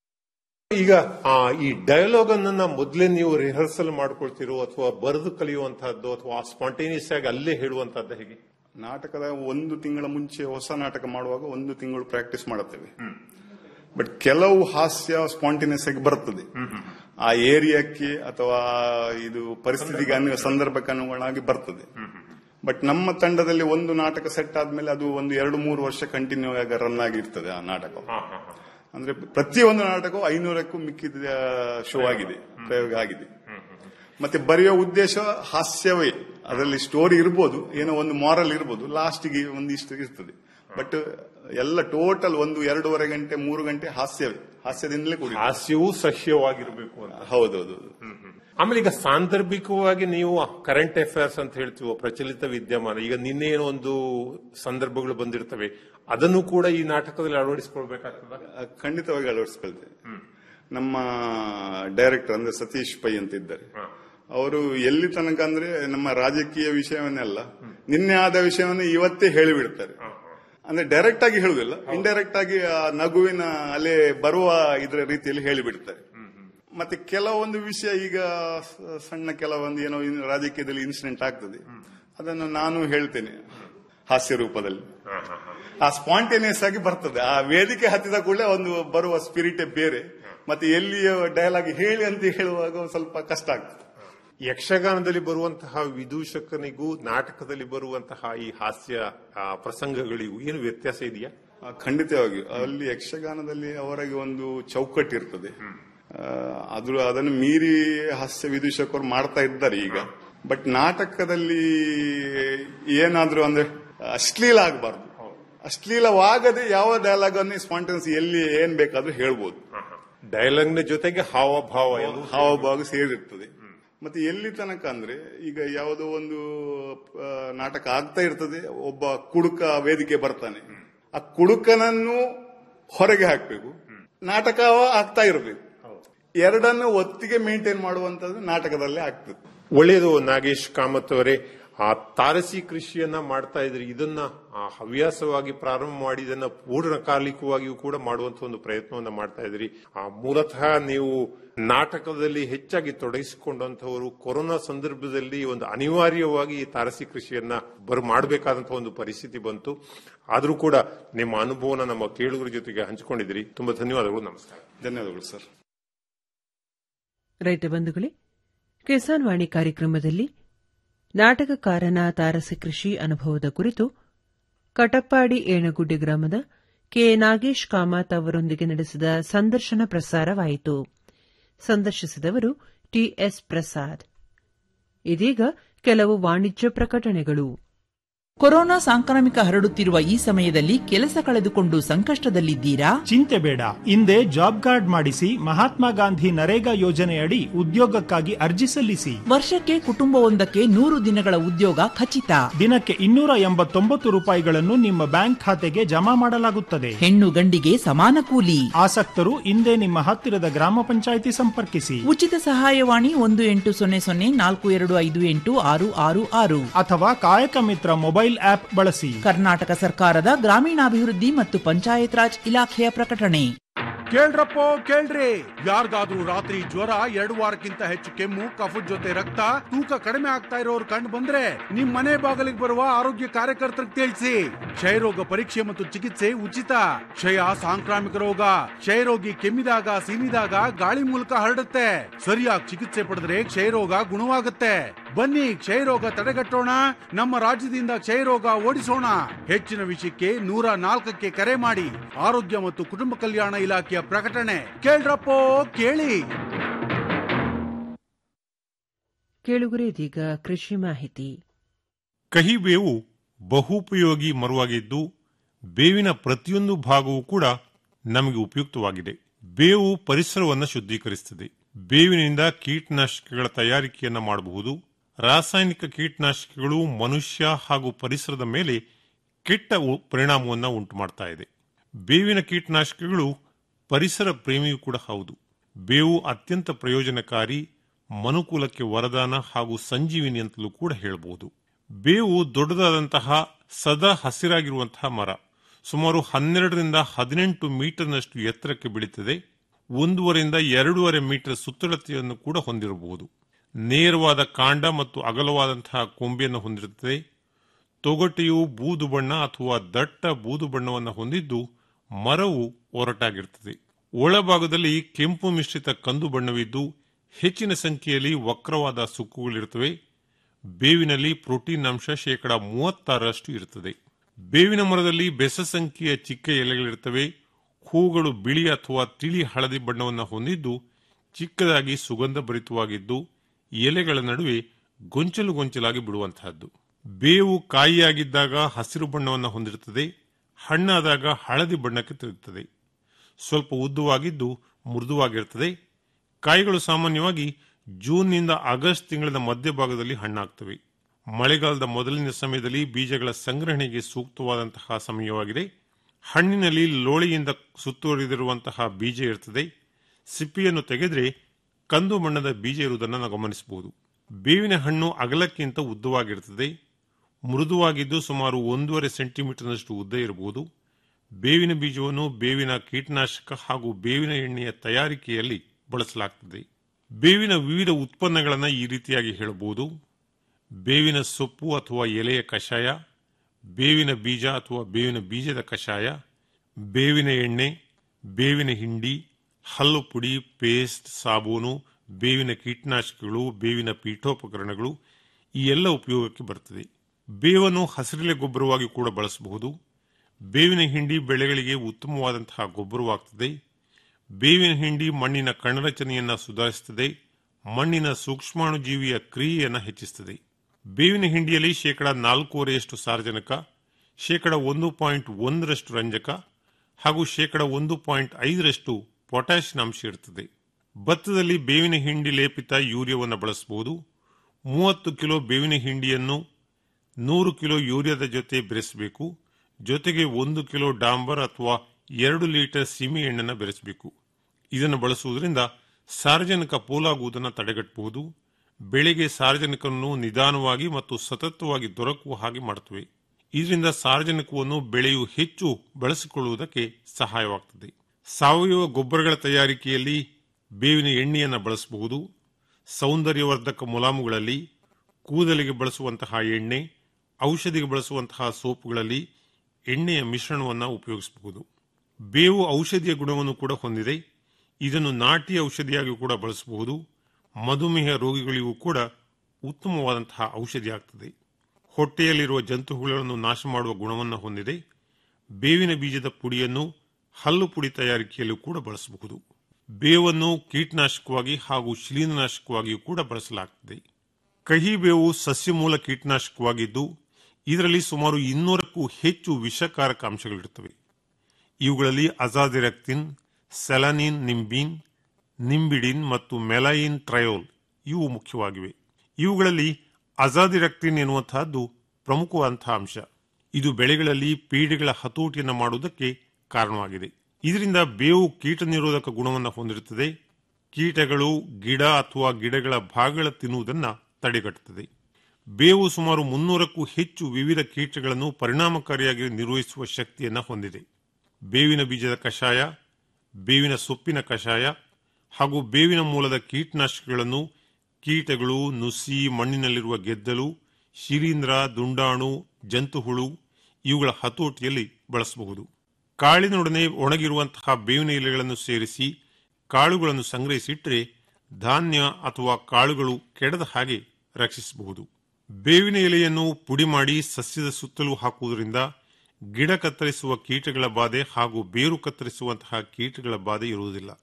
ಈಗ ಆ, ಈ ಡಯಲಾಗ್ ಅನ್ನ ಮೊದಲೇ ನೀವು ರಿಹರ್ಸಲ್ ಮಾಡ್ಕೊಳ್ತಿರೋ ಅಥವಾ ಬರೆದು ಕಲಿಯುವಂತಹದ್ದು ಅಥವಾ ಸ್ಪಾಂಟೇನಿಯಸ್ ಆಗಿ ಅಲ್ಲೇ ಹೇಳುವಂತಹದ್ದು ಹೇಗೆ ನಾಟಕದ ಒಂದು ತಿಂಗಳ ಮುಂಚೆ ಹೊಸ ನಾಟಕ ಮಾಡುವಾಗ ಒಂದು ತಿಂಗಳು ಪ್ರಾಕ್ಟೀಸ್ ಮಾಡುತ್ತೇವೆ ಬಟ್ ಕೆಲವು ಹಾಸ್ಯ ಸ್ಪಾಂಟಿನಿಯಸ್ ಆಗಿ ಬರ್ತದೆ ಆ ಏರಿಯಾಕ್ಕೆ ಅಥವಾ ಇದು ಪರಿಸ್ಥಿತಿಗೆ ಅನು ಸಂದರ್ಭಕ್ಕೆ ಅನುಗುಣವಾಗಿ ಬರ್ತದೆ ಬಟ್ ನಮ್ಮ ತಂಡದಲ್ಲಿ ಒಂದು ನಾಟಕ ಸೆಟ್ ಆದ್ಮೇಲೆ ಅದು ಒಂದು ಎರಡು ಮೂರು ವರ್ಷ ಕಂಟಿನ್ಯೂ ಆಗಿ ರನ್ ಆಗಿರ್ತದೆ ಆ ನಾಟಕ ಅಂದ್ರೆ ಪ್ರತಿಯೊಂದು ನಾಟಕವು ಐನೂರಕ್ಕೂ ಮಿಕ್ಕಿದ ಶೋ ಆಗಿದೆ ಪ್ರಯೋಗ ಆಗಿದೆ ಮತ್ತೆ ಬರೆಯೋ ಉದ್ದೇಶ ಹಾಸ್ಯವೇ ಅದರಲ್ಲಿ ಸ್ಟೋರಿ ಇರ್ಬೋದು ಏನೋ ಒಂದು ಮಾರಲ್ ಇರ್ಬೋದು ಲಾಸ್ಟ್ಗೆ ಒಂದಿಷ್ಟು ಇರ್ತದೆ ಬಟ್ ಎಲ್ಲ ಟೋಟಲ್ ಒಂದು ಎರಡೂವರೆ ಗಂಟೆ ಮೂರು ಗಂಟೆ ಹಾಸ್ಯವೇ ಹಾಸ್ಯದಿಂದಲೇ ಕೂಡಿ ಹಾಸ್ಯವೂ ಸಹ್ಯವಾಗಿರ್ಬೇಕು ಅಂತ ಹೌದೌದು ಆಮೇಲೆ ಈಗ ಸಾಂದರ್ಭಿಕವಾಗಿ ನೀವು ಕರೆಂಟ್ ಅಫೇರ್ಸ್ ಅಂತ ಹೇಳ್ತೀವೋ ಪ್ರಚಲಿತ ವಿದ್ಯಮಾನ ಈಗ ನಿನ್ನೆ ಏನೋ ಒಂದು ಸಂದರ್ಭಗಳು ಬಂದಿರ್ತವೆ ಅದನ್ನು ಕೂಡ ಈ ನಾಟಕದಲ್ಲಿ ಅಳವಡಿಸಿಕೊಳ್ಬೇಕಾಗ್ತದ ಆ, ಖಂಡಿತವಾಗಿ ಅಳವಡಿಸ್ಕೊಳ್ತೇವೆ ನಮ್ಮ ಡೈರೆಕ್ಟರ್ ಅಂದ್ರೆ ಸತೀಶ್ ಪೈ ಅಂತ ಇದ್ದಾರೆ ಅವರು ಎಲ್ಲಿ ತನಕ ಅಂದ್ರೆ ನಮ್ಮ ರಾಜಕೀಯ ವಿಷಯವನ್ನೆಲ್ಲ ನಿನ್ನೆ ಆದ ವಿಷಯವನ್ನು ಇವತ್ತೇ ಹೇಳಿಬಿಡ್ತಾರೆ ಅಂದ್ರೆ ಡೈರೆಕ್ಟ್ ಆಗಿ ಹೇಳುದಿಲ್ಲ ಇಂಡೈರೆಕ್ಟ್ ಆಗಿ ಆ ನಗುವಿನ ಅಲೆ ಬರುವ ಇದ್ರ ರೀತಿಯಲ್ಲಿ ಹೇಳಿಬಿಡ್ತಾರೆ ಮತ್ತೆ ಕೆಲವೊಂದು ವಿಷಯ ಈಗ ಸ- ಸಣ್ಣ ಕೆಲವೊಂದು ಏನೋ ಇನ್- ರಾಜಕೀಯದಲ್ಲಿ ಇನ್ಸಿಡೆಂಟ್ ಆಗ್ತದೆ ಅದನ್ನು ನಾನು ಹೇಳ್ತೇನೆ ಹಾಸ್ಯ ರೂಪದಲ್ಲಿ ಆ ಸ್ಪಾಂಟೇನಿಯಸ್ ಆಗಿ ಬರ್ತದೆ ಆ ವೇದಿಕೆ ಹತ್ತಿದ ಕೂಡಲೇ ಒಂದು ಬರುವ ಸ್ಪಿರಿಟೇ ಬೇರೆ ಮತ್ತೆ ಎಲ್ಲಿಯೋ ಡೈಲಾಗ್ ಹೇಳಿ ಅಂತ ಹೇಳುವಾಗ ಒಂದ್ ಸ್ವಲ್ಪ ಕಷ್ಟ ಆಗ್ತದೆ ಯಕ್ಷಗಾನದಲ್ಲಿ ಬರುವಂತಹ ವಿದೂಷಕನಿಗೂ ನಾಟಕದಲ್ಲಿ ಬರುವಂತಹ ಈ ಹಾಸ್ಯ ಆ, ಪ್ರಸಂಗಗಳಿಗೂ ಏನು ವ್ಯತ್ಯಾಸ ಇದೆಯಾ ಆ, ಖಂಡಿತವಾಗಿಯೂ ಅಲ್ಲಿ ಯಕ್ಷಗಾನದಲ್ಲಿ ಅವರಿಗೆ ಒಂದು ಚೌಕಟ್ಟು ಇರ್ತದೆ ಆ, ಆದ್ರೂ ಅದನ್ನು ಮೀರಿ ಹಾಸ್ಯ ವಿದೂಷಕರು ಮಾಡ್ತಾ ಇದ್ದಾರೆ ಈಗ ಬಟ್ ನಾಟಕದಲ್ಲಿ ಏನಾದ್ರೂ ಅಂದ್ರೆ ಅಶ್ಲೀಲ ಆಗಬಾರ್ದು ಅಶ್ಲೀಲವಾಗದೆ ಯಾವ ಡೈಲಾಗ್ ಅನ್ನು ಸ್ಪಾಂಟನ್ಸ್ ಎಲ್ಲಿ ಏನ್ ಬೇಕಾದ್ರೂ ಹೇಳ್ಬೋದು ಡೈಲಾಗ್ ನ ಜೊತೆಗೆ ಹಾವಭಾವ ಎಲ್ಲವೂ ಹಾವಭಾವ ಸೇರಿರ್ತದೆ ಮತ್ತೆ ಎಲ್ಲಿ ತನಕ ಅಂದ್ರೆ ಈಗ ಯಾವುದೋ ಒಂದು ಆ, ನಾಟಕ ಆಗ್ತಾ ಇರ್ತದೆ ಒಬ್ಬ ಕುಡುಕ ವೇದಿಕೆ ಬರ್ತಾನೆ ಆ ಕುಡುಕನನ್ನು ಹೊರಗೆ ಹಾಕ್ಬೇಕು ನಾಟಕ ಆಗ್ತಾ ಇರಬೇಕು ಎರಡನ್ನು ಒತ್ತಿಗೆ ಮೇಂಟೈನ್ ಮಾಡುವಂತದ್ದು ನಾಟಕದಲ್ಲೇ ಆಗ್ತದೆ ಒಳ್ಳೆಯದು ನಾಗೇಶ್ ಕಾಮತ್ ಅವರೇ ಆ ತಾರಸಿ ಕೃಷಿಯನ್ನ ಮಾಡ್ತಾ ಇದ್ರಿ ಇದನ್ನ ಆ ಹವ್ಯಾಸವಾಗಿ ಪ್ರಾರಂಭ ಮಾಡಿ ಇದನ್ನ ಪೂರ್ಣಕಾಲಿಕವಾಗಿಯೂ ಕೂಡ ಮಾಡುವಂತ ಒಂದು ಪ್ರಯತ್ನವನ್ನ ಮಾಡ್ತಾ ಇದ್ರಿ ಆ ಮೂಲತಃ ನೀವು ನಾಟಕದಲ್ಲಿ ಹೆಚ್ಚಾಗಿ ತೊಡಗಿಸಿಕೊಂಡಂತವರು ಕೊರೋನಾ ಸಂದರ್ಭದಲ್ಲಿ ಒಂದು ಅನಿವಾರ್ಯವಾಗಿ ಈ ತಾರಸಿ ಕೃಷಿಯನ್ನ ಬರು ಮಾಡಬೇಕಾದಂತಹ ಒಂದು ಪರಿಸ್ಥಿತಿ ಬಂತು ಆದ್ರೂ ಕೂಡ ನಿಮ್ಮ ಅನುಭವನ ನಮ್ಮ ಕೇಳುಗರ ಜೊತೆಗೆ ಹಂಚಿಕೊಂಡಿದ್ರಿ ತುಂಬಾ ಧನ್ಯವಾದಗಳು ನಮಸ್ಕಾರ ಧನ್ಯವಾದಗಳು ಸರ್ ರೈತ ಬಂಧುಗಳೇ ಕಿಸಾನ್ ವಾಣಿ ಕಾರ್ಯಕ್ರಮದಲ್ಲಿ ನಾಟಕಕಾರನ ತಾರಸಿ ಕೃಷಿ ಅನುಭವದ ಕುರಿತು ಕಟಪ್ಪಾಡಿ ಏಣಗುಡ್ಡೆ ಗ್ರಾಮದ ಕೆ ನಾಗೇಶ್ ಕಾಮತ್ ಅವರೊಂದಿಗೆ ನಡೆಸಿದ ಸಂದರ್ಶನ ಪ್ರಸಾರವಾಯಿತು ಸಂದರ್ಶಿಸಿದವರು ಟಿಎಸ್ ಪ್ರಸಾದ್ ಇದೀಗ ಕೆಲವು ವಾಣಿಜ್ಯ ಪ್ರಕಟಣೆಗಳು ಕೊರೋನಾ ಸಾಂಕ್ರಾಮಿಕ ಹರಡುತ್ತಿರುವ ಈ ಸಮಯದಲ್ಲಿ ಕೆಲಸ ಕಳೆದುಕೊಂಡು ಸಂಕಷ್ಟದಲ್ಲಿದ್ದೀರಾ ಚಿಂತೆ ಬೇಡ ಹಿಂದೆ ಜಾಬ್ ಕಾರ್ಡ್ ಮಾಡಿಸಿ ಮಹಾತ್ಮ ಗಾಂಧಿ ನರೇಗಾ ಯೋಜನೆಯಡಿ ಉದ್ಯೋಗಕ್ಕಾಗಿ ಅರ್ಜಿ ಸಲ್ಲಿಸಿ ವರ್ಷಕ್ಕೆ ಕುಟುಂಬವೊಂದಕ್ಕೆ ನೂರು ದಿನಗಳ ಉದ್ಯೋಗ ಖಚಿತ ದಿನಕ್ಕೆ ಇನ್ನೂರ ಎಂಬತ್ತೊಂಬತ್ತು ರೂಪಾಯಿಗಳನ್ನು ನಿಮ್ಮ ಬ್ಯಾಂಕ್ ಖಾತೆಗೆ ಜಮಾ ಮಾಡಲಾಗುತ್ತದೆ ಹೆಣ್ಣು ಗಂಡಿಗೆ ಸಮಾನ ಕೂಲಿ ಆಸಕ್ತರು ಹಿಂದೆ ನಿಮ್ಮ ಹತ್ತಿರದ ಗ್ರಾಮ ಪಂಚಾಯಿತಿ ಸಂಪರ್ಕಿಸಿ ಉಚಿತ ಸಹಾಯವಾಣಿ ಒಂದು ಎಂಟು ಸೊನ್ನೆ ಸೊನ್ನೆ ನಾಲ್ಕು ಎರಡು ಐದು ಎಂಟು ಆರು ಆರು ಆರು ಅಥವಾ ಕಾಯಕ ಮಿತ್ರ ಮೊಬೈಲ್ ಆಪ್ ಬಳಸಿ ಕರ್ನಾಟಕ ಸರ್ಕಾರದ ಗ್ರಾಮೀಣಾಭಿವೃದ್ಧಿ ಮತ್ತು ಪಂಚಾಯತ್ ರಾಜ್ ಇಲಾಖೆಯ ಪ್ರಕಟಣೆ ಕೇಳ್ರಪ್ಪೋ ಕೇಳ್ರಿ ಯಾರಿಗಾದ್ರೂ ರಾತ್ರಿ ಜ್ವರ ಎರಡು ವಾರಕ್ಕಿಂತ ಹೆಚ್ಚು ಕೆಮ್ಮು ಕಫದ ಜೊತೆ ರಕ್ತ ತೂಕ ಕಡಿಮೆ ಆಗ್ತಾ ಇರೋರು ಕಂಡು ಬಂದ್ರೆ ನಿಮ್ ಮನೆ ಬಾಗಿಲಿಗೆ ಬರುವ ಆರೋಗ್ಯ ಕಾರ್ಯಕರ್ತರಿಗೆ ತಿಳಿಸಿ ಕ್ಷಯರೋಗ ಪರೀಕ್ಷೆ ಮತ್ತು ಚಿಕಿತ್ಸೆ ಉಚಿತ ಕ್ಷಯ ಸಾಂಕ್ರಾಮಿಕ ರೋಗ ಕ್ಷಯರೋಗಿ ಕೆಮ್ಮಿದಾಗ ಸೀನಿದಾಗ ಗಾಳಿ ಮೂಲಕ ಹರಡುತ್ತೆ ಸರಿಯಾಗಿ ಚಿಕಿತ್ಸೆ ಪಡೆದ್ರೆ ಕ್ಷಯರೋಗ ಗುಣವಾಗುತ್ತೆ ಬನ್ನಿ ಕ್ಷಯರೋಗ ತಡೆಗಟ್ಟೋಣ ನಮ್ಮ ರಾಜ್ಯದಿಂದ ಕ್ಷಯರೋಗ ಓಡಿಸೋಣ ಹೆಚ್ಚಿನ ವಿಷಯಕ್ಕೆ ನೂರ ನಾಲ್ಕಕ್ಕೆ ಕರೆ ಮಾಡಿ ಆರೋಗ್ಯ ಮತ್ತು ಕುಟುಂಬ ಕಲ್ಯಾಣ ಇಲಾಖೆಯ ಪ್ರಕಟಣೆ ಕೇಳ್ರಪ್ಪೋ ಕೇಳಿ ಕೇಳುಗರೆ ಇದೀಗ ಕೃಷಿ ಮಾಹಿತಿ ಕಹಿಬೇವು ಬಹುಪಯೋಗಿ ಮರವಾಗಿದ್ದು ಬೇವಿನ ಪ್ರತಿಯೊಂದು ಭಾಗವೂ ಕೂಡ ನಮಗೆ ಉಪಯುಕ್ತವಾಗಿದೆ ಬೇವು ಪರಿಸರವನ್ನು ಶುದ್ಧೀಕರಿಸುತ್ತದೆ ಬೇವಿನಿಂದ ಕೀಟನಾಶಕಗಳ ತಯಾರಿಕೆಯನ್ನು ಮಾಡಬಹುದು ರಾಸಾಯನಿಕ ಕೀಟನಾಶಕಗಳು ಮನುಷ್ಯ ಹಾಗೂ ಪರಿಸರದ ಮೇಲೆ ಕೆಟ್ಟ ಉ- ಪರಿಣಾಮವನ್ನು ಉಂಟು ಮಾಡ್ತಾ ಇದೆ ಬೇವಿನ ಕೀಟನಾಶಕಗಳು ಪರಿಸರ ಪ್ರೇಮಿಯೂ ಕೂಡ ಹೌದು ಬೇವು ಅತ್ಯಂತ ಪ್ರಯೋಜನಕಾರಿ ಮನುಕುಲಕ್ಕೆ ವರದಾನ ಹಾಗೂ ಸಂಜೀವಿನಿ ಅಂತಲೂ ಕೂಡ ಹೇಳಬಹುದು ಬೇವು ದೊಡ್ಡದಾದಂತಹ ಸದಾ ಹಸಿರಾಗಿರುವಂತಹ ಮರ ಸುಮಾರು ಹನ್ನೆರಡರಿಂದ ಹದಿನೆಂಟು ಮೀಟರ್ನಷ್ಟು ಎತ್ತರಕ್ಕೆ ಬೆಳೀತದೆ ಒಂದೂವರೆಯಿಂದ ಎರಡೂವರೆ ಮೀಟರ್ ಸುತ್ತಳತೆಯನ್ನು ಕೂಡ ಹೊಂದಿರಬಹುದು ನೇರವಾದ ಕಾಂಡ ಮತ್ತು ಅಗಲವಾದಂತಹ ಕೊಂಬೆಯನ್ನು ಹೊಂದಿರುತ್ತದೆ ತೊಗಟೆಯು ಬೂದು ಬಣ್ಣ ಅಥವಾ ದಟ್ಟ ಬೂದು ಬಣ್ಣವನ್ನು ಹೊಂದಿದ್ದು ಮರವು ಒರಟಾಗಿರುತ್ತದೆ ಒಳಭಾಗದಲ್ಲಿ ಕೆಂಪು ಮಿಶ್ರಿತ ಕಂದು ಬಣ್ಣವಿದ್ದು ಹೆಚ್ಚಿನ ಸಂಖ್ಯೆಯಲ್ಲಿ ವಕ್ರವಾದ ಸುಕ್ಕುಗಳಿರುತ್ತವೆ ಬೇವಿನಲ್ಲಿ ಪ್ರೋಟೀನ್ ಅಂಶ ಶೇಕಡ ಮೂವತ್ತಾರರಷ್ಟು ಇರುತ್ತದೆ ಬೇವಿನ ಮರದಲ್ಲಿ ಬೆಸ ಸಂಖ್ಯೆಯ ಚಿಕ್ಕ ಎಲೆಗಳಿರುತ್ತವೆ ಹೂಗಳು ಬಿಳಿ ಅಥವಾ ತಿಳಿ ಹಳದಿ ಬಣ್ಣವನ್ನು ಹೊಂದಿದ್ದು ಚಿಕ್ಕದಾಗಿ ಸುಗಂಧ ಭರಿತವಾಗಿದ್ದು ಎಲೆಗಳ ನಡುವೆ ಗೊಂಚಲು ಗೊಂಚಲಾಗಿ ಬಿಡುವಂತಹದ್ದು ಬೇವು ಕಾಯಿಯಾಗಿದ್ದಾಗ ಹಸಿರು ಬಣ್ಣವನ್ನು ಹೊಂದಿರುತ್ತದೆ ಹಣ್ಣಾದಾಗ ಹಳದಿ ಬಣ್ಣಕ್ಕೆ ತಿರುಗುತ್ತದೆ ಸ್ವಲ್ಪ ಉದ್ದವಾಗಿದ್ದು ಮೃದುವಾಗಿರುತ್ತದೆ ಕಾಯಿಗಳು ಸಾಮಾನ್ಯವಾಗಿ ಜೂನ್ನಿಂದ ಆಗಸ್ಟ್ ತಿಂಗಳ ಮಧ್ಯಭಾಗದಲ್ಲಿ ಹಣ್ಣಾಗ್ತವೆ ಮಳೆಗಾಲದ ಮೊದಲಿನ ಸಮಯದಲ್ಲಿ ಬೀಜಗಳ ಸಂಗ್ರಹಣೆಗೆ ಸೂಕ್ತವಾದಂತಹ ಸಮಯವಾಗಿದೆ ಹಣ್ಣಿನಲ್ಲಿ ಲೋಳೆಯಿಂದ ಸುತ್ತುವರಿದಿರುವಂತಹ ಬೀಜ ಇರುತ್ತದೆ ಸಿಪ್ಪಿಯನ್ನು ತೆಗೆದರೆ ಕಂದು ಬಣ್ಣದ ಬೀಜ ಇರುವುದನ್ನು ನಾವು ಗಮನಿಸಬಹುದು ಬೇವಿನ ಹಣ್ಣು ಅಗಲಕ್ಕಿಂತ ಉದ್ದವಾಗಿರುತ್ತದೆ ಮೃದುವಾಗಿದ್ದು ಸುಮಾರು ಒಂದೂವರೆ ಸೆಂಟಿಮೀಟರ್ನಷ್ಟು ಉದ್ದ ಇರಬಹುದು ಬೇವಿನ ಬೀಜವನ್ನು ಬೇವಿನ ಕೀಟನಾಶಕ ಹಾಗೂ ಬೇವಿನ ಎಣ್ಣೆಯ ತಯಾರಿಕೆಯಲ್ಲಿ ಬಳಸಲಾಗುತ್ತದೆ ಬೇವಿನ ವಿವಿಧ ಉತ್ಪನ್ನಗಳನ್ನು ಈ ರೀತಿಯಾಗಿ ಹೇಳಬಹುದು ಬೇವಿನ ಸೊಪ್ಪು ಅಥವಾ ಎಲೆಯ ಕಷಾಯ ಬೇವಿನ ಬೀಜ ಅಥವಾ ಬೇವಿನ ಬೀಜದ ಕಷಾಯ ಬೇವಿನ ಎಣ್ಣೆ ಬೇವಿನ ಹಿಂಡಿ ಹಲ್ಲು ಪುಡಿ ಪೇಸ್ಟ್ ಸಾಬೂನು ಬೇವಿನ ಕೀಟನಾಶಕಗಳು ಬೇವಿನ ಪೀಠೋಪಕರಣಗಳು ಈ ಎಲ್ಲ ಉಪಯೋಗಕ್ಕೆ ಬರುತ್ತದೆ ಬೇವನ್ನು ಹಸಿರೆಲೆ ಗೊಬ್ಬರವಾಗಿ ಕೂಡ ಬಳಸಬಹುದು ಬೇವಿನ ಹಿಂಡಿ ಬೆಳೆಗಳಿಗೆ ಉತ್ತಮವಾದಂತಹ ಗೊಬ್ಬರವಾಗ್ತದೆ ಬೇವಿನ ಹಿಂಡಿ ಮಣ್ಣಿನ ಕಣರಚನೆಯನ್ನ ಸುಧಾರಿಸುತ್ತದೆ ಮಣ್ಣಿನ ಸೂಕ್ಷ್ಮಾಣುಜೀವಿಯ ಕ್ರಿಯೆಯನ್ನು ಹೆಚ್ಚಿಸುತ್ತದೆ ಬೇವಿನ ಹಿಂಡಿಯಲ್ಲಿ ಶೇಕಡ ನಾಲ್ಕೂವರೆಯಷ್ಟು ಸಾರಜನಕ ಶೇಕಡ ಒಂದು ಪಾಯಿಂಟ್ ಒಂದರಷ್ಟು ರಂಜಕ ಹಾಗೂ ಶೇಕಡ ಒಂದು ಪಾಯಿಂಟ್ ಐದರಷ್ಟು ಪೊಟ್ಯಾಷಿಯಂ ಅಂಶ ಇರುತ್ತದೆ ಭತ್ತದಲ್ಲಿ ಬೇವಿನ ಹಿಂಡಿ ಲೇಪಿತ ಯೂರಿಯಾವನ್ನು ಬಳಸಬಹುದು ಮೂವತ್ತು ಕಿಲೋ ಬೇವಿನ ಹಿಂಡಿಯನ್ನು ನೂರು ಕಿಲೋ ಯೂರಿಯಾದ ಜೊತೆ ಬೆರೆಸಬೇಕು ಜೊತೆಗೆ ಒಂದು ಕಿಲೋ ಡಾಂಬರ್ ಅಥವಾ ಎರಡು ಲೀಟರ್ ಸೀಮೆ ಎಣ್ಣೆನ ಬೆರೆಸಬೇಕು ಇದನ್ನು ಬಳಸುವುದರಿಂದ ಸಾರ್ವಜನಿಕ ಪೋಲಾಗುವುದನ್ನು ತಡೆಗಟ್ಟಬಹುದು ಬೆಳೆಗೆ ಸಾರ್ವಜನಿಕವನ್ನು ನಿಧಾನವಾಗಿ ಮತ್ತು ಸತತವಾಗಿ ದೊರಕುವ ಹಾಗೆ ಮಾಡುತ್ತವೆ ಇದರಿಂದ ಸಾರ್ವಜನಿಕವನ್ನು ಬೆಳೆಯು ಹೆಚ್ಚು ಬಳಸಿಕೊಳ್ಳುವುದಕ್ಕೆ ಸಹಾಯವಾಗುತ್ತದೆ ಸಾವಯವ ಗೊಬ್ಬರಗಳ ತಯಾರಿಕೆಯಲ್ಲಿ ಬೇವಿನ ಎಣ್ಣೆಯನ್ನು ಬಳಸಬಹುದು ಸೌಂದರ್ಯವರ್ಧಕ ಮುಲಾಮುಗಳಲ್ಲಿ ಕೂದಲಿಗೆ ಬಳಸುವಂತಹ ಎಣ್ಣೆ ಔಷಧಿಗೆ ಬಳಸುವಂತಹ ಸೋಪುಗಳಲ್ಲಿ ಎಣ್ಣೆಯ ಮಿಶ್ರಣವನ್ನು ಉಪಯೋಗಿಸಬಹುದು ಬೇವು ಔಷಧಿಯ ಗುಣವನ್ನು ಕೂಡ ಹೊಂದಿದೆ ಇದನ್ನು ನಾಟಿ ಔಷಧಿಯಾಗಿ ಕೂಡ ಬಳಸಬಹುದು ಮಧುಮೇಹ ರೋಗಿಗಳಿಗೂ ಕೂಡ ಉತ್ತಮವಾದಂತಹ ಔಷಧಿ ಆಗ್ತದೆ ಹೊಟ್ಟೆಯಲ್ಲಿರುವ ಜಂತುಹುಗಳನ್ನು ನಾಶ ಮಾಡುವ ಗುಣವನ್ನು ಹೊಂದಿದೆ ಬೇವಿನ ಬೀಜದ ಪುಡಿಯನ್ನು ಹಲ್ಲು ಪುಡಿ ತಯಾರಿಕೆಯಲ್ಲೂ ಕೂಡ ಬಳಸಬಹುದು ಬೇವನ್ನು ಕೀಟನಾಶಕವಾಗಿ ಹಾಗೂ ಶಿಲೀಂಧ್ರನಾಶಕವಾಗಿಯೂ ಕೂಡ ಬಳಸಲಾಗುತ್ತದೆ ಕಹಿ ಬೇವು ಸಸ್ಯಮೂಲ ಕೀಟನಾಶಕವಾಗಿದ್ದು ಇದರಲ್ಲಿ ಸುಮಾರು ಇನ್ನೂರಕ್ಕೂ ಹೆಚ್ಚು ವಿಷಕಾರಕ ಅಂಶಗಳಿರುತ್ತವೆ ಇವುಗಳಲ್ಲಿ ಅಜಾದಿರಕ್ತಿನ್ ಸೆಲಾನಿನ್ ನಿಂಬಿನ್ ನಿಂಬಿಡಿನ್ ಮತ್ತು ಮೆಲೈನ್ ಟ್ರಯೋಲ್ ಇವು ಮುಖ್ಯವಾಗಿವೆ ಇವುಗಳಲ್ಲಿ ಅಜಾದಿರಕ್ತಿನ್ ಎನ್ನುವಂತಹದ್ದು ಪ್ರಮುಖವಾದಂತಹ ಅಂಶ ಇದು ಬೆಳೆಗಳಲ್ಲಿ ಪೀಡೆಗಳ ಹತೋಟಿಯನ್ನು ಮಾಡುವುದಕ್ಕೆ ಕಾರಣವಾಗಿದೆ ಇದರಿಂದ ಬೇವು ಕೀಟ ನಿರೋಧಕ ಗುಣವನ್ನು ಹೊಂದಿರುತ್ತದೆ ಕೀಟಗಳು ಗಿಡ ಅಥವಾ ಗಿಡಗಳ ಭಾಗಗಳ ತಿನ್ನುವುದನ್ನು ತಡೆಗಟ್ಟುತ್ತದೆ ಬೇವು ಸುಮಾರು ಮುನ್ನೂರಕ್ಕೂ ಹೆಚ್ಚು ವಿವಿಧ ಕೀಟಗಳನ್ನು ಪರಿಣಾಮಕಾರಿಯಾಗಿ ನಿರ್ವಹಿಸುವ ಶಕ್ತಿಯನ್ನು ಹೊಂದಿದೆ ಬೇವಿನ ಬೀಜದ ಕಷಾಯ ಬೇವಿನ ಸೊಪ್ಪಿನ ಕಷಾಯ ಹಾಗೂ ಬೇವಿನ ಮೂಲದ ಕೀಟನಾಶಕಗಳನ್ನು ಕೀಟಗಳು ನುಸಿ ಮಣ್ಣಿನಲ್ಲಿರುವ ಗೆದ್ದಲು ಶಿಲೀಂಧ್ರ ದುಂಡಾಣು ಜಂತುಹುಳು ಇವುಗಳ ಹತೋಟಿಯಲ್ಲಿ ಬಳಸಬಹುದು ಕಾಳಿನೊಡನೆ ಒಣಗಿರುವಂತಹ ಬೇವಿನ ಎಲೆಗಳನ್ನು ಸೇರಿಸಿ ಕಾಳುಗಳನ್ನು ಸಂಗ್ರಹಿಸಿಟ್ಟರೆ ಧಾನ್ಯ ಅಥವಾ ಕಾಳುಗಳು ಕೆಡದ ಹಾಗೆ ರಕ್ಷಿಸಬಹುದು ಬೇವಿನ ಎಲೆಯನ್ನು ಪುಡಿ ಮಾಡಿ ಸಸ್ಯದ ಸುತ್ತಲೂ ಹಾಕುವುದರಿಂದ ಗಿಡ ಕತ್ತರಿಸುವ ಕೀಟಗಳ ಬಾಧೆ ಹಾಗೂ ಬೇರು ಕತ್ತರಿಸುವಂತಹ ಕೀಟಗಳ ಬಾಧೆ ಇರುವುದಿಲ್ಲ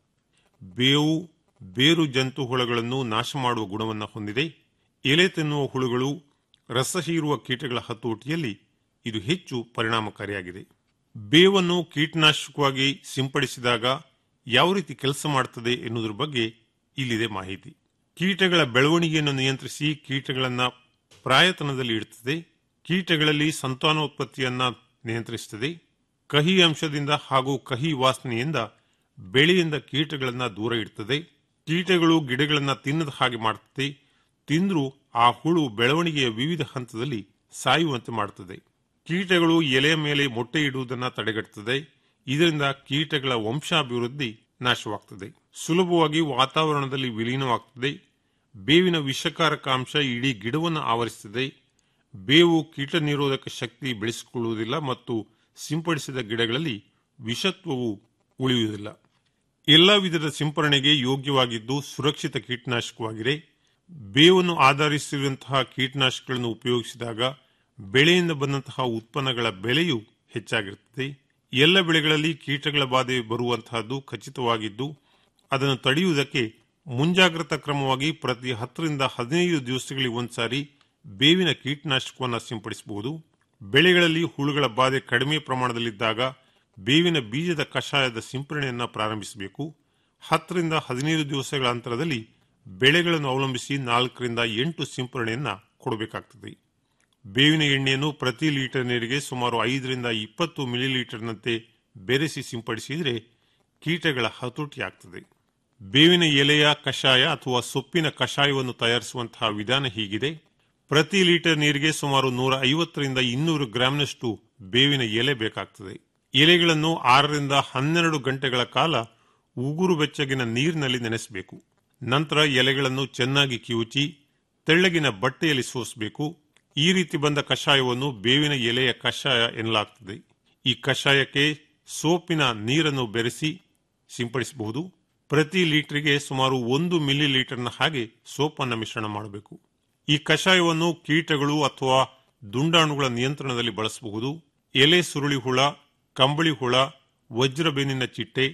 ಬೇವು ಬೇರು ಜಂತು ಹುಳಗಳನ್ನು ನಾಶ ಮಾಡುವ ಗುಣವನ್ನು ಹೊಂದಿದೆ ಎಲೆ ತಿನ್ನುವ ಹುಳುಗಳು ರಸ ಹೀರುವ ಕೀಟಗಳ ಹತೋಟಿಯಲ್ಲಿ ಇದು ಹೆಚ್ಚು ಪರಿಣಾಮಕಾರಿಯಾಗಿದೆ ಬೇವನ್ನು ಕೀಟನಾಶಕವಾಗಿ ಸಿಂಪಡಿಸಿದಾಗ ಯಾವ ರೀತಿ ಕೆಲಸ ಮಾಡುತ್ತದೆ ಎನ್ನುವುದರ ಬಗ್ಗೆ ಇಲ್ಲಿದೆ ಮಾಹಿತಿ ಕೀಟಗಳ ಬೆಳವಣಿಗೆಯನ್ನು ನಿಯಂತ್ರಿಸಿ ಕೀಟಗಳನ್ನು ಪ್ರಾಯತನದಲ್ಲಿ ಇಡುತ್ತದೆ ಕೀಟಗಳಲ್ಲಿ ಸಂತಾನೋತ್ಪತ್ತಿಯನ್ನ ನಿಯಂತ್ರಿಸುತ್ತದೆ ಕಹಿ ಅಂಶದಿಂದ ಹಾಗೂ ಕಹಿ ವಾಸನೆಯಿಂದ ಬೆಳೆಯಿಂದ ಕೀಟಗಳನ್ನ ದೂರ ಇಡುತ್ತದೆ ಕೀಟಗಳು ಗಿಡಗಳನ್ನ ತಿನ್ನದ ಹಾಗೆ ಮಾಡುತ್ತದೆ ತಿಂದರೂ ಆ ಹುಳು ಬೆಳವಣಿಗೆಯ ವಿವಿಧ ಹಂತದಲ್ಲಿ ಸಾಯುವಂತೆ ಮಾಡುತ್ತದೆ ಕೀಟಗಳು ಎಲೆಯ ಮೇಲೆ ಮೊಟ್ಟೆ ಇಡುವುದನ್ನು ತಡೆಗಟ್ಟುತ್ತದೆ ಇದರಿಂದ ಕೀಟಗಳ ವಂಶಾಭಿವೃದ್ಧಿ ನಾಶವಾಗ್ತದೆ ಸುಲಭವಾಗಿ ವಾತಾವರಣದಲ್ಲಿ ವಿಲೀನವಾಗ್ತದೆ ಬೇವಿನ ವಿಷಕಾರಕ ಅಂಶ ಇಡೀ ಗಿಡವನ್ನು ಆವರಿಸುತ್ತದೆ ಬೇವು ಕೀಟ ನಿರೋಧಕ ಶಕ್ತಿ ಬೆಳೆಸಿಕೊಳ್ಳುವುದಿಲ್ಲ ಮತ್ತು ಸಿಂಪಡಿಸಿದ ಗಿಡಗಳಲ್ಲಿ ವಿಷತ್ವವು ಉಳಿಯುವುದಿಲ್ಲ ಎಲ್ಲ ವಿಧದ ಸಿಂಪರಣೆಗೆ ಯೋಗ್ಯವಾಗಿದ್ದು ಸುರಕ್ಷಿತ ಕೀಟನಾಶಕವಾಗಿದೆ ಬೇವನ್ನು ಆಧರಿಸಿರುವಂತಹ ಕೀಟನಾಶಕಗಳನ್ನು ಉಪಯೋಗಿಸಿದಾಗ ಬೆಳೆಯಿಂದ ಬಂದಂತಹ ಉತ್ಪನ್ನಗಳ ಬೆಲೆಯು ಹೆಚ್ಚಾಗಿರುತ್ತದೆ ಎಲ್ಲ ಬೆಳೆಗಳಲ್ಲಿ ಕೀಟಗಳ ಬಾಧೆ ಬರುವಂತಹದ್ದು ಖಚಿತವಾಗಿದ್ದು ಅದನ್ನು ತಡೆಯುವುದಕ್ಕೆ ಮುಂಜಾಗ್ರತಾ ಕ್ರಮವಾಗಿ ಪ್ರತಿ ಹತ್ತರಿಂದ ಹದಿನೈದು ದಿವಸಗಳಿಗೆ ಒಂದ್ಸಾರಿ ಬೇವಿನ ಕೀಟನಾಶಕವನ್ನು ಸಿಂಪಡಿಸಬಹುದು ಬೆಳೆಗಳಲ್ಲಿ ಹುಳುಗಳ ಬಾಧೆ ಕಡಿಮೆ ಪ್ರಮಾಣದಲ್ಲಿದ್ದಾಗ ಬೇವಿನ ಬೀಜದ ಕಷಾಯದ ಸಿಂಪರಣೆಯನ್ನು ಪ್ರಾರಂಭಿಸಬೇಕು ಹತ್ತರಿಂದ ಹದಿನೈದು ದಿವಸಗಳ ಅಂತರದಲ್ಲಿ ಬೆಳೆಗಳನ್ನು ಅವಲಂಬಿಸಿ ನಾಲ್ಕರಿಂದ ಎಂಟು ಸಿಂಪರಣೆಯನ್ನ ಕೊಡಬೇಕಾಗ್ತದೆ ಬೇವಿನ ಎಣ್ಣೆಯನ್ನು ಪ್ರತಿ ಲೀಟರ್ ನೀರಿಗೆ ಸುಮಾರು ಐದರಿಂದ ಇಪ್ಪತ್ತು ಮಿಲಿಲೀಟರ್ನಂತೆ ಬೆರೆಸಿ ಸಿಂಪಡಿಸಿದರೆ ಕೀಟಗಳ ಹತೋಟಿ ಆಗ್ತದೆ ಬೇವಿನ ಎಲೆಯ ಕಷಾಯ ಅಥವಾ ಸೊಪ್ಪಿನ ಕಷಾಯವನ್ನು ತಯಾರಿಸುವಂತಹ ವಿಧಾನ ಹೀಗಿದೆ ಪ್ರತಿ ಲೀಟರ್ ನೀರಿಗೆ ಸುಮಾರು ನೂರ ಐವತ್ತರಿಂದ ಇನ್ನೂರು ಗ್ರಾಂನಷ್ಟು ಬೇವಿನ ಎಲೆ ಬೇಕಾಗ್ತದೆ ಎಲೆಗಳನ್ನು ಆರರಿಂದ ಹನ್ನೆರಡು ಗಂಟೆಗಳ ಕಾಲ ಉಗುರು ಬೆಚ್ಚಗಿನ ನೀರಿನಲ್ಲಿ ನೆನೆಸಬೇಕು ನಂತರ ಎಲೆಗಳನ್ನು ಚೆನ್ನಾಗಿ ಕಿವುಚಿ ತೆಳ್ಳಗಿನ ಬಟ್ಟೆಯಲ್ಲಿ ಸೋಸಬೇಕು ಈ ರೀತಿ ಬಂದ ಕಷಾಯವನ್ನು ಬೇವಿನ ಎಲೆಯ ಕಷಾಯ ಎನ್ನಲಾಗ್ತದೆ ಈ ಕಷಾಯಕ್ಕೆ ಸೋಪಿನ ನೀರನ್ನು ಬೆರೆಸಿ ಸಿಂಪಡಿಸಬಹುದು ಪ್ರತಿ ಲೀಟರ್ಗೆ ಸುಮಾರು ಒಂದು ಮಿಲಿ ಲೀಟರ್ನ ಹಾಗೆ ಸೋಪನ್ನು ಮಿಶ್ರಣ ಮಾಡಬೇಕು ಈ ಕಷಾಯವನ್ನು ಕೀಟಗಳು ಅಥವಾ ದುಂಡಾಣುಗಳ ನಿಯಂತ್ರಣದಲ್ಲಿ ಬಳಸಬಹುದು ಎಲೆ ಸುರುಳಿ ಹುಳ ಕಂಬಳಿ ಹುಳ ವಜ್ರಬೇನಿನ ಚಿಟ್ಟೆ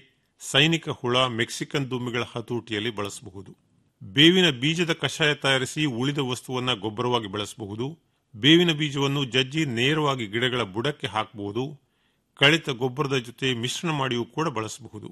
ಸೈನಿಕ ಹುಳ ಮೆಕ್ಸಿಕನ್ ದುಂಬಿಗಳ ಹತೋಟಿಯಲ್ಲಿ ಬಳಸಬಹುದು ಬೇವಿನ ಬೀಜದ ಕಷಾಯ ತಯಾರಿಸಿ ಉಳಿದ ವಸ್ತುವನ್ನ ಗೊಬ್ಬರವಾಗಿ ಬಳಸಬಹುದು ಬೇವಿನ ಬೀಜವನ್ನು ಜಜ್ಜಿ ನೇರವಾಗಿ ಗಿಡಗಳ ಬುಡಕ್ಕೆ ಹಾಕಬಹುದು ಕಳಿತ ಗೊಬ್ಬರದ ಜೊತೆ ಮಿಶ್ರಣ ಮಾಡಿಯೂ ಕೂಡ ಬಳಸಬಹುದು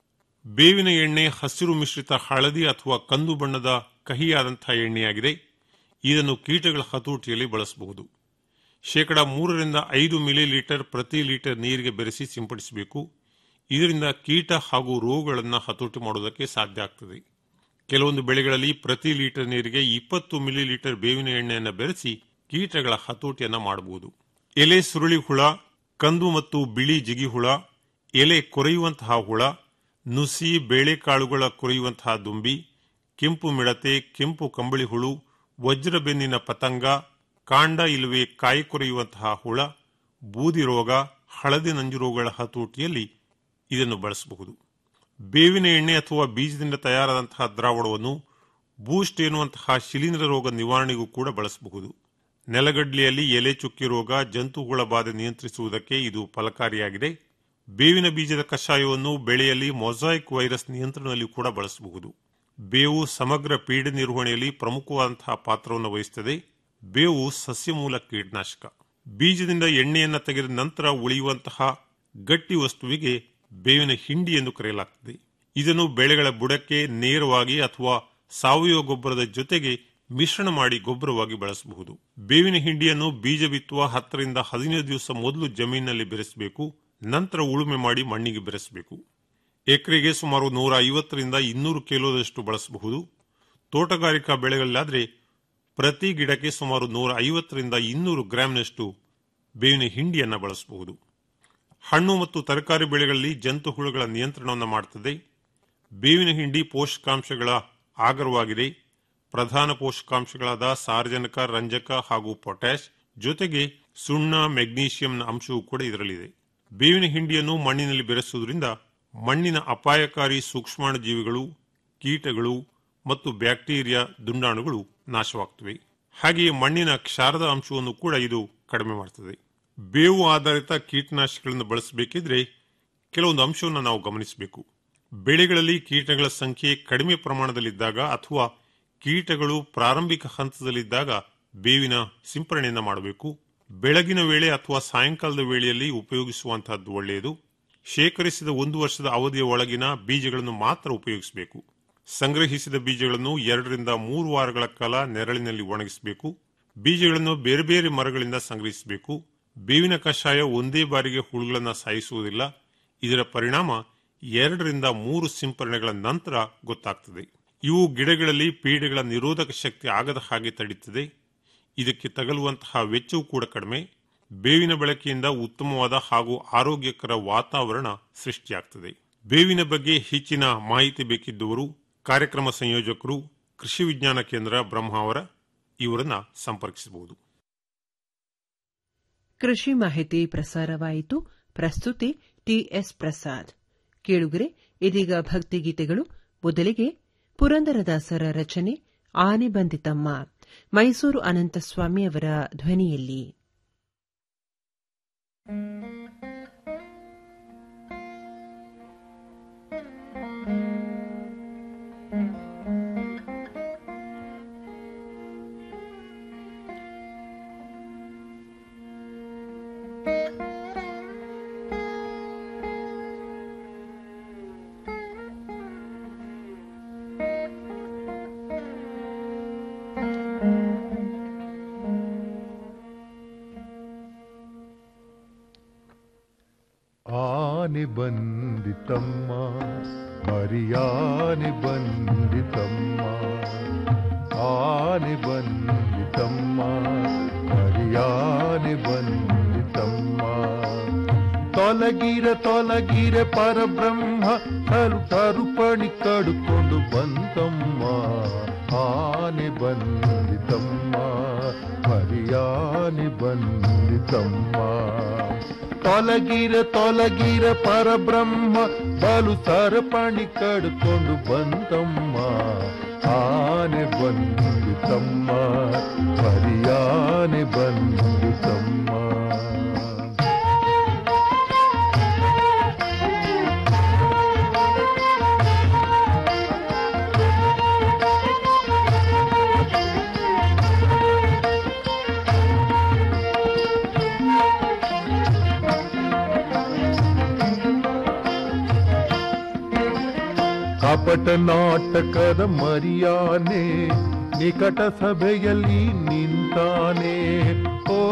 ಬೇವಿನ ಎಣ್ಣೆ ಹಸಿರು ಮಿಶ್ರಿತ ಹಳದಿ ಅಥವಾ ಕಂದು ಬಣ್ಣದ ಕಹಿಯಾದಂತಹ ಎಣ್ಣೆಯಾಗಿದೆ ಇದನ್ನು ಕೀಟಗಳ ಹತೋಟಿಯಲ್ಲಿ ಬಳಸಬಹುದು ಶೇಕಡ ಮೂರರಿಂದ ಐದು ಮಿಲಿ ಲೀಟರ್ ಪ್ರತಿ ಲೀಟರ್ ನೀರಿಗೆ ಬೆರೆಸಿ ಸಿಂಪಡಿಸಬೇಕು ಇದರಿಂದ ಕೀಟ ಹಾಗೂ ರೋಗಗಳನ್ನು ಹತೋಟಿ ಮಾಡುವುದಕ್ಕೆ ಸಾಧ್ಯ ಆಗ್ತದೆ ಕೆಲವೊಂದು ಬೆಳೆಗಳಲ್ಲಿ ಪ್ರತಿ ಲೀಟರ್ ನೀರಿಗೆ ಇಪ್ಪತ್ತು ಮಿಲಿ ಲೀಟರ್ ಬೇವಿನ ಎಣ್ಣೆಯನ್ನು ಬೆರೆಸಿ ಕೀಟಗಳ ಹತೋಟಿಯನ್ನ ಮಾಡಬಹುದು ಎಲೆ ಸುರುಳಿ ಹುಳ ಕಂದು ಮತ್ತು ಬಿಳಿ ಜಿಗಿ ಹುಳ ಎಲೆ ಕೊರೆಯುವಂತಹ ಹುಳ ನುಸಿ ಬೇಳೆಕಾಳುಗಳ ಕೊರೆಯುವಂತಹ ದುಂಬಿ ಕೆಂಪು ಮಿಡತೆ ಕೆಂಪು ಕಂಬಳಿ ಹುಳು ವಜ್ರಬೆನ್ನಿನ ಪತಂಗ ಕಾಂಡ ಇಲ್ಲವೇ ಕಾಯಿ ಕೊರೆಯುವಂತಹ ಹುಳ ಬೂದಿ ರೋಗ ಹಳದಿ ನಂಜು ರೋಗಗಳ ಹತೋಟಿಯಲ್ಲಿ ಇದನ್ನು ಬಳಸಬಹುದು ಬೇವಿನ ಎಣ್ಣೆ ಅಥವಾ ಬೀಜದಿಂದ ತಯಾರಾದಂತಹ ದ್ರಾವಣವನ್ನು ಬೂಸ್ಟ್ ಎನ್ನುವಂತಹ ಶಿಲೀಂಧ್ರ ರೋಗ ನಿವಾರಣೆಗೂ ಕೂಡ ಬಳಸಬಹುದು ನೆಲಗಡ್ಲೆಯಲ್ಲಿ ಎಲೆ ಚುಕ್ಕಿ ರೋಗ ಜಂತುಹುಳ ಬಾಧೆ ನಿಯಂತ್ರಿಸುವುದಕ್ಕೆ ಇದು ಫಲಕಾರಿಯಾಗಿದೆ ಬೇವಿನ ಬೀಜದ ಕಷಾಯವನ್ನು ಬೆಳೆಯಲ್ಲಿ ಮೊಸಾಯಿಕ್ ವೈರಸ್ ನಿಯಂತ್ರಣದಲ್ಲಿ ಕೂಡ ಬಳಸಬಹುದು ಬೇವು ಸಮಗ್ರ ಪೀಡೆ ನಿರ್ವಹಣೆಯಲ್ಲಿ ಪ್ರಮುಖವಾದಂತಹ ಪಾತ್ರವನ್ನು ವಹಿಸುತ್ತದೆ ಬೇವು ಸಸ್ಯಮೂಲ ಕೀಟನಾಶಕ ಬೀಜದಿಂದ ಎಣ್ಣೆಯನ್ನ ತೆಗೆದ ನಂತರ ಉಳಿಯುವಂತಹ ಗಟ್ಟಿ ವಸ್ತುವಿಗೆ ಬೇವಿನ ಹಿಂಡಿ ಎಂದು ಕರೆಯಲಾಗುತ್ತದೆ ಇದನ್ನು ಬೆಳೆಗಳ ಬುಡಕ್ಕೆ ನೇರವಾಗಿ ಅಥವಾ ಸಾವಯವ ಗೊಬ್ಬರದ ಜೊತೆಗೆ ಮಿಶ್ರಣ ಮಾಡಿ ಗೊಬ್ಬರವಾಗಿ ಬಳಸಬಹುದು ಬೇವಿನ ಹಿಂಡಿಯನ್ನು ಬೀಜ ಬಿತ್ತುವ ಹತ್ತರಿಂದ ಹದಿನೈದು ದಿವಸ ಮೊದಲು ಜಮೀನಿನಲ್ಲಿ ಬೆರೆಸಬೇಕು ನಂತರ ಉಳುಮೆ ಮಾಡಿ ಮಣ್ಣಿಗೆ ಬೆರೆಸಬೇಕು ಎಕರೆಗೆ ಸುಮಾರು ನೂರ ಐವತ್ತರಿಂದ ಇನ್ನೂರು ಕಿಲೋದಷ್ಟು ಬಳಸಬಹುದು ತೋಟಗಾರಿಕಾ ಬೆಳೆಗಳಲ್ಲಾದರೆ ಪ್ರತಿ ಗಿಡಕ್ಕೆ ಸುಮಾರು ನೂರ ಐವತ್ತರಿಂದ ಇನ್ನೂರು ಗ್ರಾಂನಷ್ಟು ಬೇವಿನ ಹಿಂಡಿಯನ್ನು ಬಳಸಬಹುದು ಹಣ್ಣು ಮತ್ತು ತರಕಾರಿ ಬೆಳೆಗಳಲ್ಲಿ ಜಂತು ಹುಳುಗಳ ನಿಯಂತ್ರಣವನ್ನು ಮಾಡುತ್ತದೆ ಬೇವಿನ ಹಿಂಡಿ ಪೋಷಕಾಂಶಗಳ ಆಗರವಾಗಿದೆ ಪ್ರಧಾನ ಪೋಷಕಾಂಶಗಳಾದ ಸಾರ್ವಜನಿಕ ರಂಜಕ ಹಾಗೂ ಪೊಟ್ಯಾಶ್ ಜೊತೆಗೆ ಸುಣ್ಣ ಮೆಗ್ನೀಷಿಯಂನ ಅಂಶವೂ ಕೂಡ ಇದರಲ್ಲಿದೆ ಬೇವಿನ ಹಿಂಡಿಯನ್ನು ಮಣ್ಣಿನಲ್ಲಿ ಬೆರೆಸುವುದರಿಂದ ಮಣ್ಣಿನ ಅಪಾಯಕಾರಿ ಸೂಕ್ಷ್ಮಾಣು ಜೀವಿಗಳು ಕೀಟಗಳು ಮತ್ತು ಬ್ಯಾಕ್ಟೀರಿಯಾ ದುಂಡಾಣುಗಳು ನಾಶವಾಗ್ತವೆ ಹಾಗೆಯೇ ಮಣ್ಣಿನ ಕ್ಷಾರದ ಅಂಶವನ್ನು ಕೂಡ ಇದು ಕಡಿಮೆ ಮಾಡುತ್ತದೆ ಬೇವು ಆಧಾರಿತ ಕೀಟನಾಶಕಗಳನ್ನು ಬಳಸಬೇಕಿದ್ರೆ ಕೆಲವೊಂದು ಅಂಶವನ್ನು ನಾವು ಗಮನಿಸಬೇಕು ಬೆಳೆಗಳಲ್ಲಿ ಕೀಟಗಳ ಸಂಖ್ಯೆ ಕಡಿಮೆ ಪ್ರಮಾಣದಲ್ಲಿದ್ದಾಗ ಅಥವಾ ಕೀಟಗಳು ಪ್ರಾರಂಭಿಕ ಹಂತದಲ್ಲಿದ್ದಾಗ ಬೇವಿನ ಸಿಂಪರಣೆಯನ್ನು ಮಾಡಬೇಕು ಬೆಳಗಿನ ವೇಳೆ ಅಥವಾ ಸಾಯಂಕಾಲದ ವೇಳೆಯಲ್ಲಿ ಉಪಯೋಗಿಸುವಂತಹದ್ದು ಒಳ್ಳೆಯದು ಶೇಖರಿಸಿದ ಒಂದು ವರ್ಷದ ಅವಧಿಯ ಒಳಗಿನ ಬೀಜಗಳನ್ನು ಮಾತ್ರ ಉಪಯೋಗಿಸಬೇಕು ಸಂಗ್ರಹಿಸಿದ ಬೀಜಗಳನ್ನು ಎರಡರಿಂದ ಮೂರು ವಾರಗಳ ಕಾಲ ನೆರಳಿನಲ್ಲಿ ಒಣಗಿಸಬೇಕು ಬೀಜಗಳನ್ನು ಬೇರೆ ಬೇರೆ ಮರಗಳಿಂದ ಸಂಗ್ರಹಿಸಬೇಕು ಬೇವಿನ ಕಷಾಯ ಒಂದೇ ಬಾರಿಗೆ ಹುಳುಗಳನ್ನು ಸಾಯಿಸುವುದಿಲ್ಲ ಇದರ ಪರಿಣಾಮ ಎರಡರಿಂದ ಮೂರು ಸಿಂಪರಣೆಗಳ ನಂತರ ಗೊತ್ತಾಗ್ತದೆ ಇವು ಗಿಡಗಳಲ್ಲಿ ಪೀಡೆಗಳ ನಿರೋಧಕ ಶಕ್ತಿ ಆಗದ ಹಾಗೆ ತಡೆಯುತ್ತದೆ ಇದಕ್ಕೆ ತಗಲುವಂತಹ ವೆಚ್ಚವೂ ಕೂಡ ಕಡಿಮೆ ಬೇವಿನ ಬಳಕೆಯಿಂದ ಉತ್ತಮವಾದ ಹಾಗೂ ಆರೋಗ್ಯಕರ ವಾತಾವರಣ ಸೃಷ್ಟಿಯಾಗ್ತದೆ ಬೇವಿನ ಬಗ್ಗೆ ಹೆಚ್ಚಿನ ಮಾಹಿತಿ ಬೇಕಿದ್ದವರು ಕಾರ್ಯಕ್ರಮ ಸಂಯೋಜಕರು ಕೃಷಿ ವಿಜ್ಞಾನ ಕೇಂದ್ರ ಬ್ರಹ್ಮಾವರ ಇವರನ್ನ ಸಂಪರ್ಕಿಸಬಹುದು ಕೃಷಿ ಮಾಹಿತಿ ಪ್ರಸಾರವಾಯಿತು ಪ್ರಸ್ತುತಿ ಟಿಎಸ್ ಪ್ರಸಾದ್ ಕೇಳುಗರೆ ಇದೀಗ ಭಕ್ತಿಗೀತೆಗಳು ಮೊದಲಿಗೆ ಪುರಂದರದಾಸರ ರಚನೆ ಆನೆ ಬಂದಿತಮ್ಮ ಮೈಸೂರು ಅನಂತಸ್ವಾಮಿ ಅವರ ಧ್ವನಿಯಲ್ಲಿ ಆನೆ ಬಂದಿತಮ್ಮ ಮರಿಯಾನೆ ಬಂದಿತಮ್ಮ ಆನೆ ಬಂದಿತಮ್ಮ ಮರಿಯಾನೆ ಬಂದಿತಮ್ಮ ತೊಲಗಿರ ತೊಲಗಿರ ಪರಬ್ರಹ್ಮ ತರು ತರುಪಣಿ ಕಡುಕೊಂಡು ಬಂತಮ್ಮ ಆನೆ ಬಂದಿತಮ್ಮ ಮರಿಯಾನೆ ಬಂದಿತಮ್ಮ ತೊಲಗಿರ ತೊಲಗಿರ ಪರಬ್ರಹ್ಮ ಬಲು ಸರಪಣಿ ಕಡ್ಕೊಂಡು ಬಂತಮ್ಮ ಆನೆ ಬಂದಿತಮ್ಮ ಪರಿಯಾನೆ ಬಂದಿತಮ್ಮ ಕಪಟ ನಾಟಕದ ಮರಿಯಾನೆ ನಿಕಟ ಸಭೆಯಲ್ಲಿ ನಿಂತಾನೆ ಓ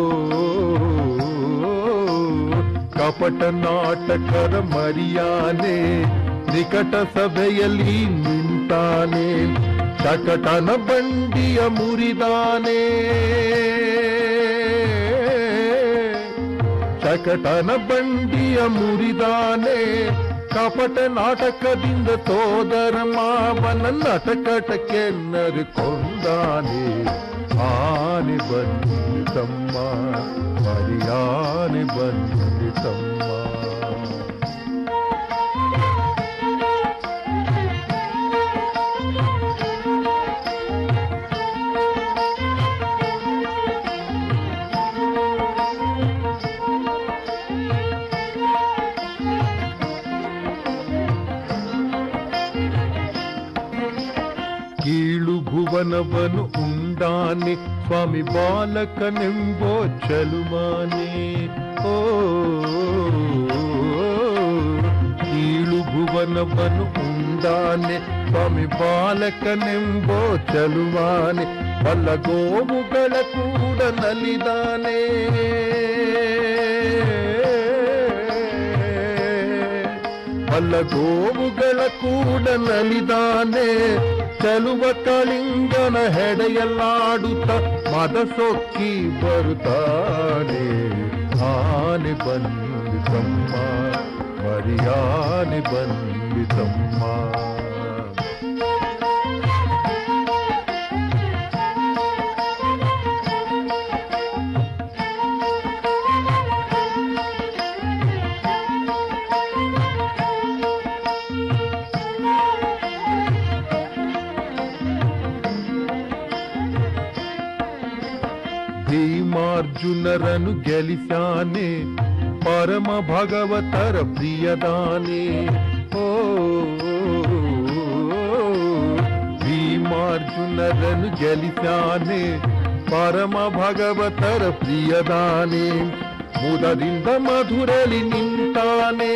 ಕಪಟ ನಾಟಕದ ಮರಿಯಾನೆ ನಿಕಟ ಸಭೆಯಲ್ಲಿ ನಿಂತಾನೆ ಚಕಟನ ಬಂಡಿಯ ಮುರಿದಾನೆ ಚಕಟನ ಬಂಡಿಯ ಮುರಿದಾನೆ ಕಪಟ ನಾಟಕದಿಂದ ಸೋದರ ಮಾವನ ನಟಕಟಕ್ಕೆ ನರುಕೊಂಡಾನೆ ಆನೆ ಬಂದಿತಮ್ಮ ಮರಿಯಾನೆ ಬಂದಿತಮ್ಮ ಕೀಳು ಭುವನವನು ಉಂಡಾನೆ ಸ್ವಾಮಿ ಬಾಲಕನೆಂಬೋ ಚಲುಮಾನೆ ಓ ಕೀಳು ಭುವನವನು ಉಂಡಾನೆ ಸ್ವಾಮಿ ಬಾಲಕನೆಂಬೋ ಚಲುವಾನೆ ಬಲ್ಲ ಗೋವುಗಳ ಕೂಡ ನಲಿದಾನೆ ಬಲ್ಲ ಗೋವುಗಳ ಕೂಡ ನಲಿದಾನೆ ಚಲುವ ಕಳಿಂಗನ ಹೆಡೆಯಲ್ಲಾಡುತ್ತ ಮದ ಸೊಕ್ಕಿ ಬರುತ್ತಾನೆ ಆನೆ ಬಂದಿತಮ್ಮ ಮರಿಯಾನೆ ಬಂದಿತಮ್ಮ ಭೀಮಾರ್ಜುನರನು ಗೆಲಿಸಾನೆ ಪರಮ ಭಗವತರ ಪ್ರಿಯದಾನೆ ಓ ಭೀಮಾರ್ಜುನರನು ಗೆಲಿಸಾನೆ ಪರಮ ಭಗವತರ ಪ್ರಿಯದಾನೆ ಮುದದಿಂದ ಮಧುರಲಿ ನಿಂತಾನೆ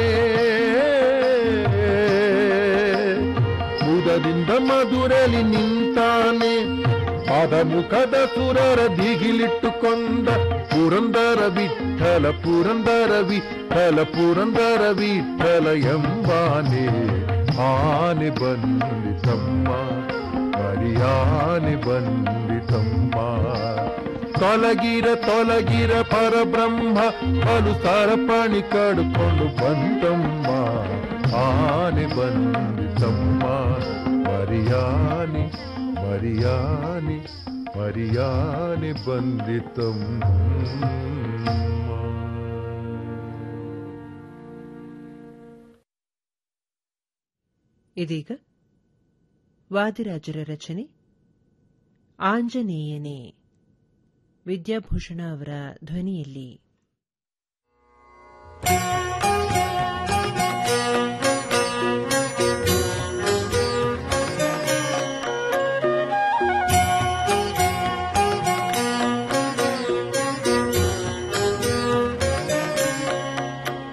ಮುದದಿಂದ ಮಧುರಲಿ ನಿಂತಾನೆ ಪಾದ ಮುಖದ ಸುರರ ದಿಗಿಲಿಟ್ಟುಕೊಂಡ ಪುರಂದರ ವಿಠಲ ಪುರಂದರ ವಿಠಲ ಪುರಂದರ ವಿಠಲ ಎಂಬಾನೆ ಆನೆ ಬಂದಿತಮ್ಮ ಮರಿಯಾನೆ ಬಂದಿತಮ್ಮ ತೊಲಗಿರ ತೊಲಗಿರ ಪರಬ್ರಹ್ಮ ಬಲು ಸರಪಣಿ ಕಡ್ಕೊಂಡು ಬಂತಮ್ಮ ಆನೆ ಬಂದಿತಮ್ಮ ಮರಿಯಾನೆ ಮರಿಯಾನೆ ಮರಿಯಾನೆ ಬಂದಿತಮ್ಮ ಇದೀಗ ವಾದಿರಾಜರ ರಚನೆ ಆಂಜನೇಯನೇ ವಿದ್ಯಾಭೂಷಣ ಅವರ ಧ್ವನಿಯಲ್ಲಿ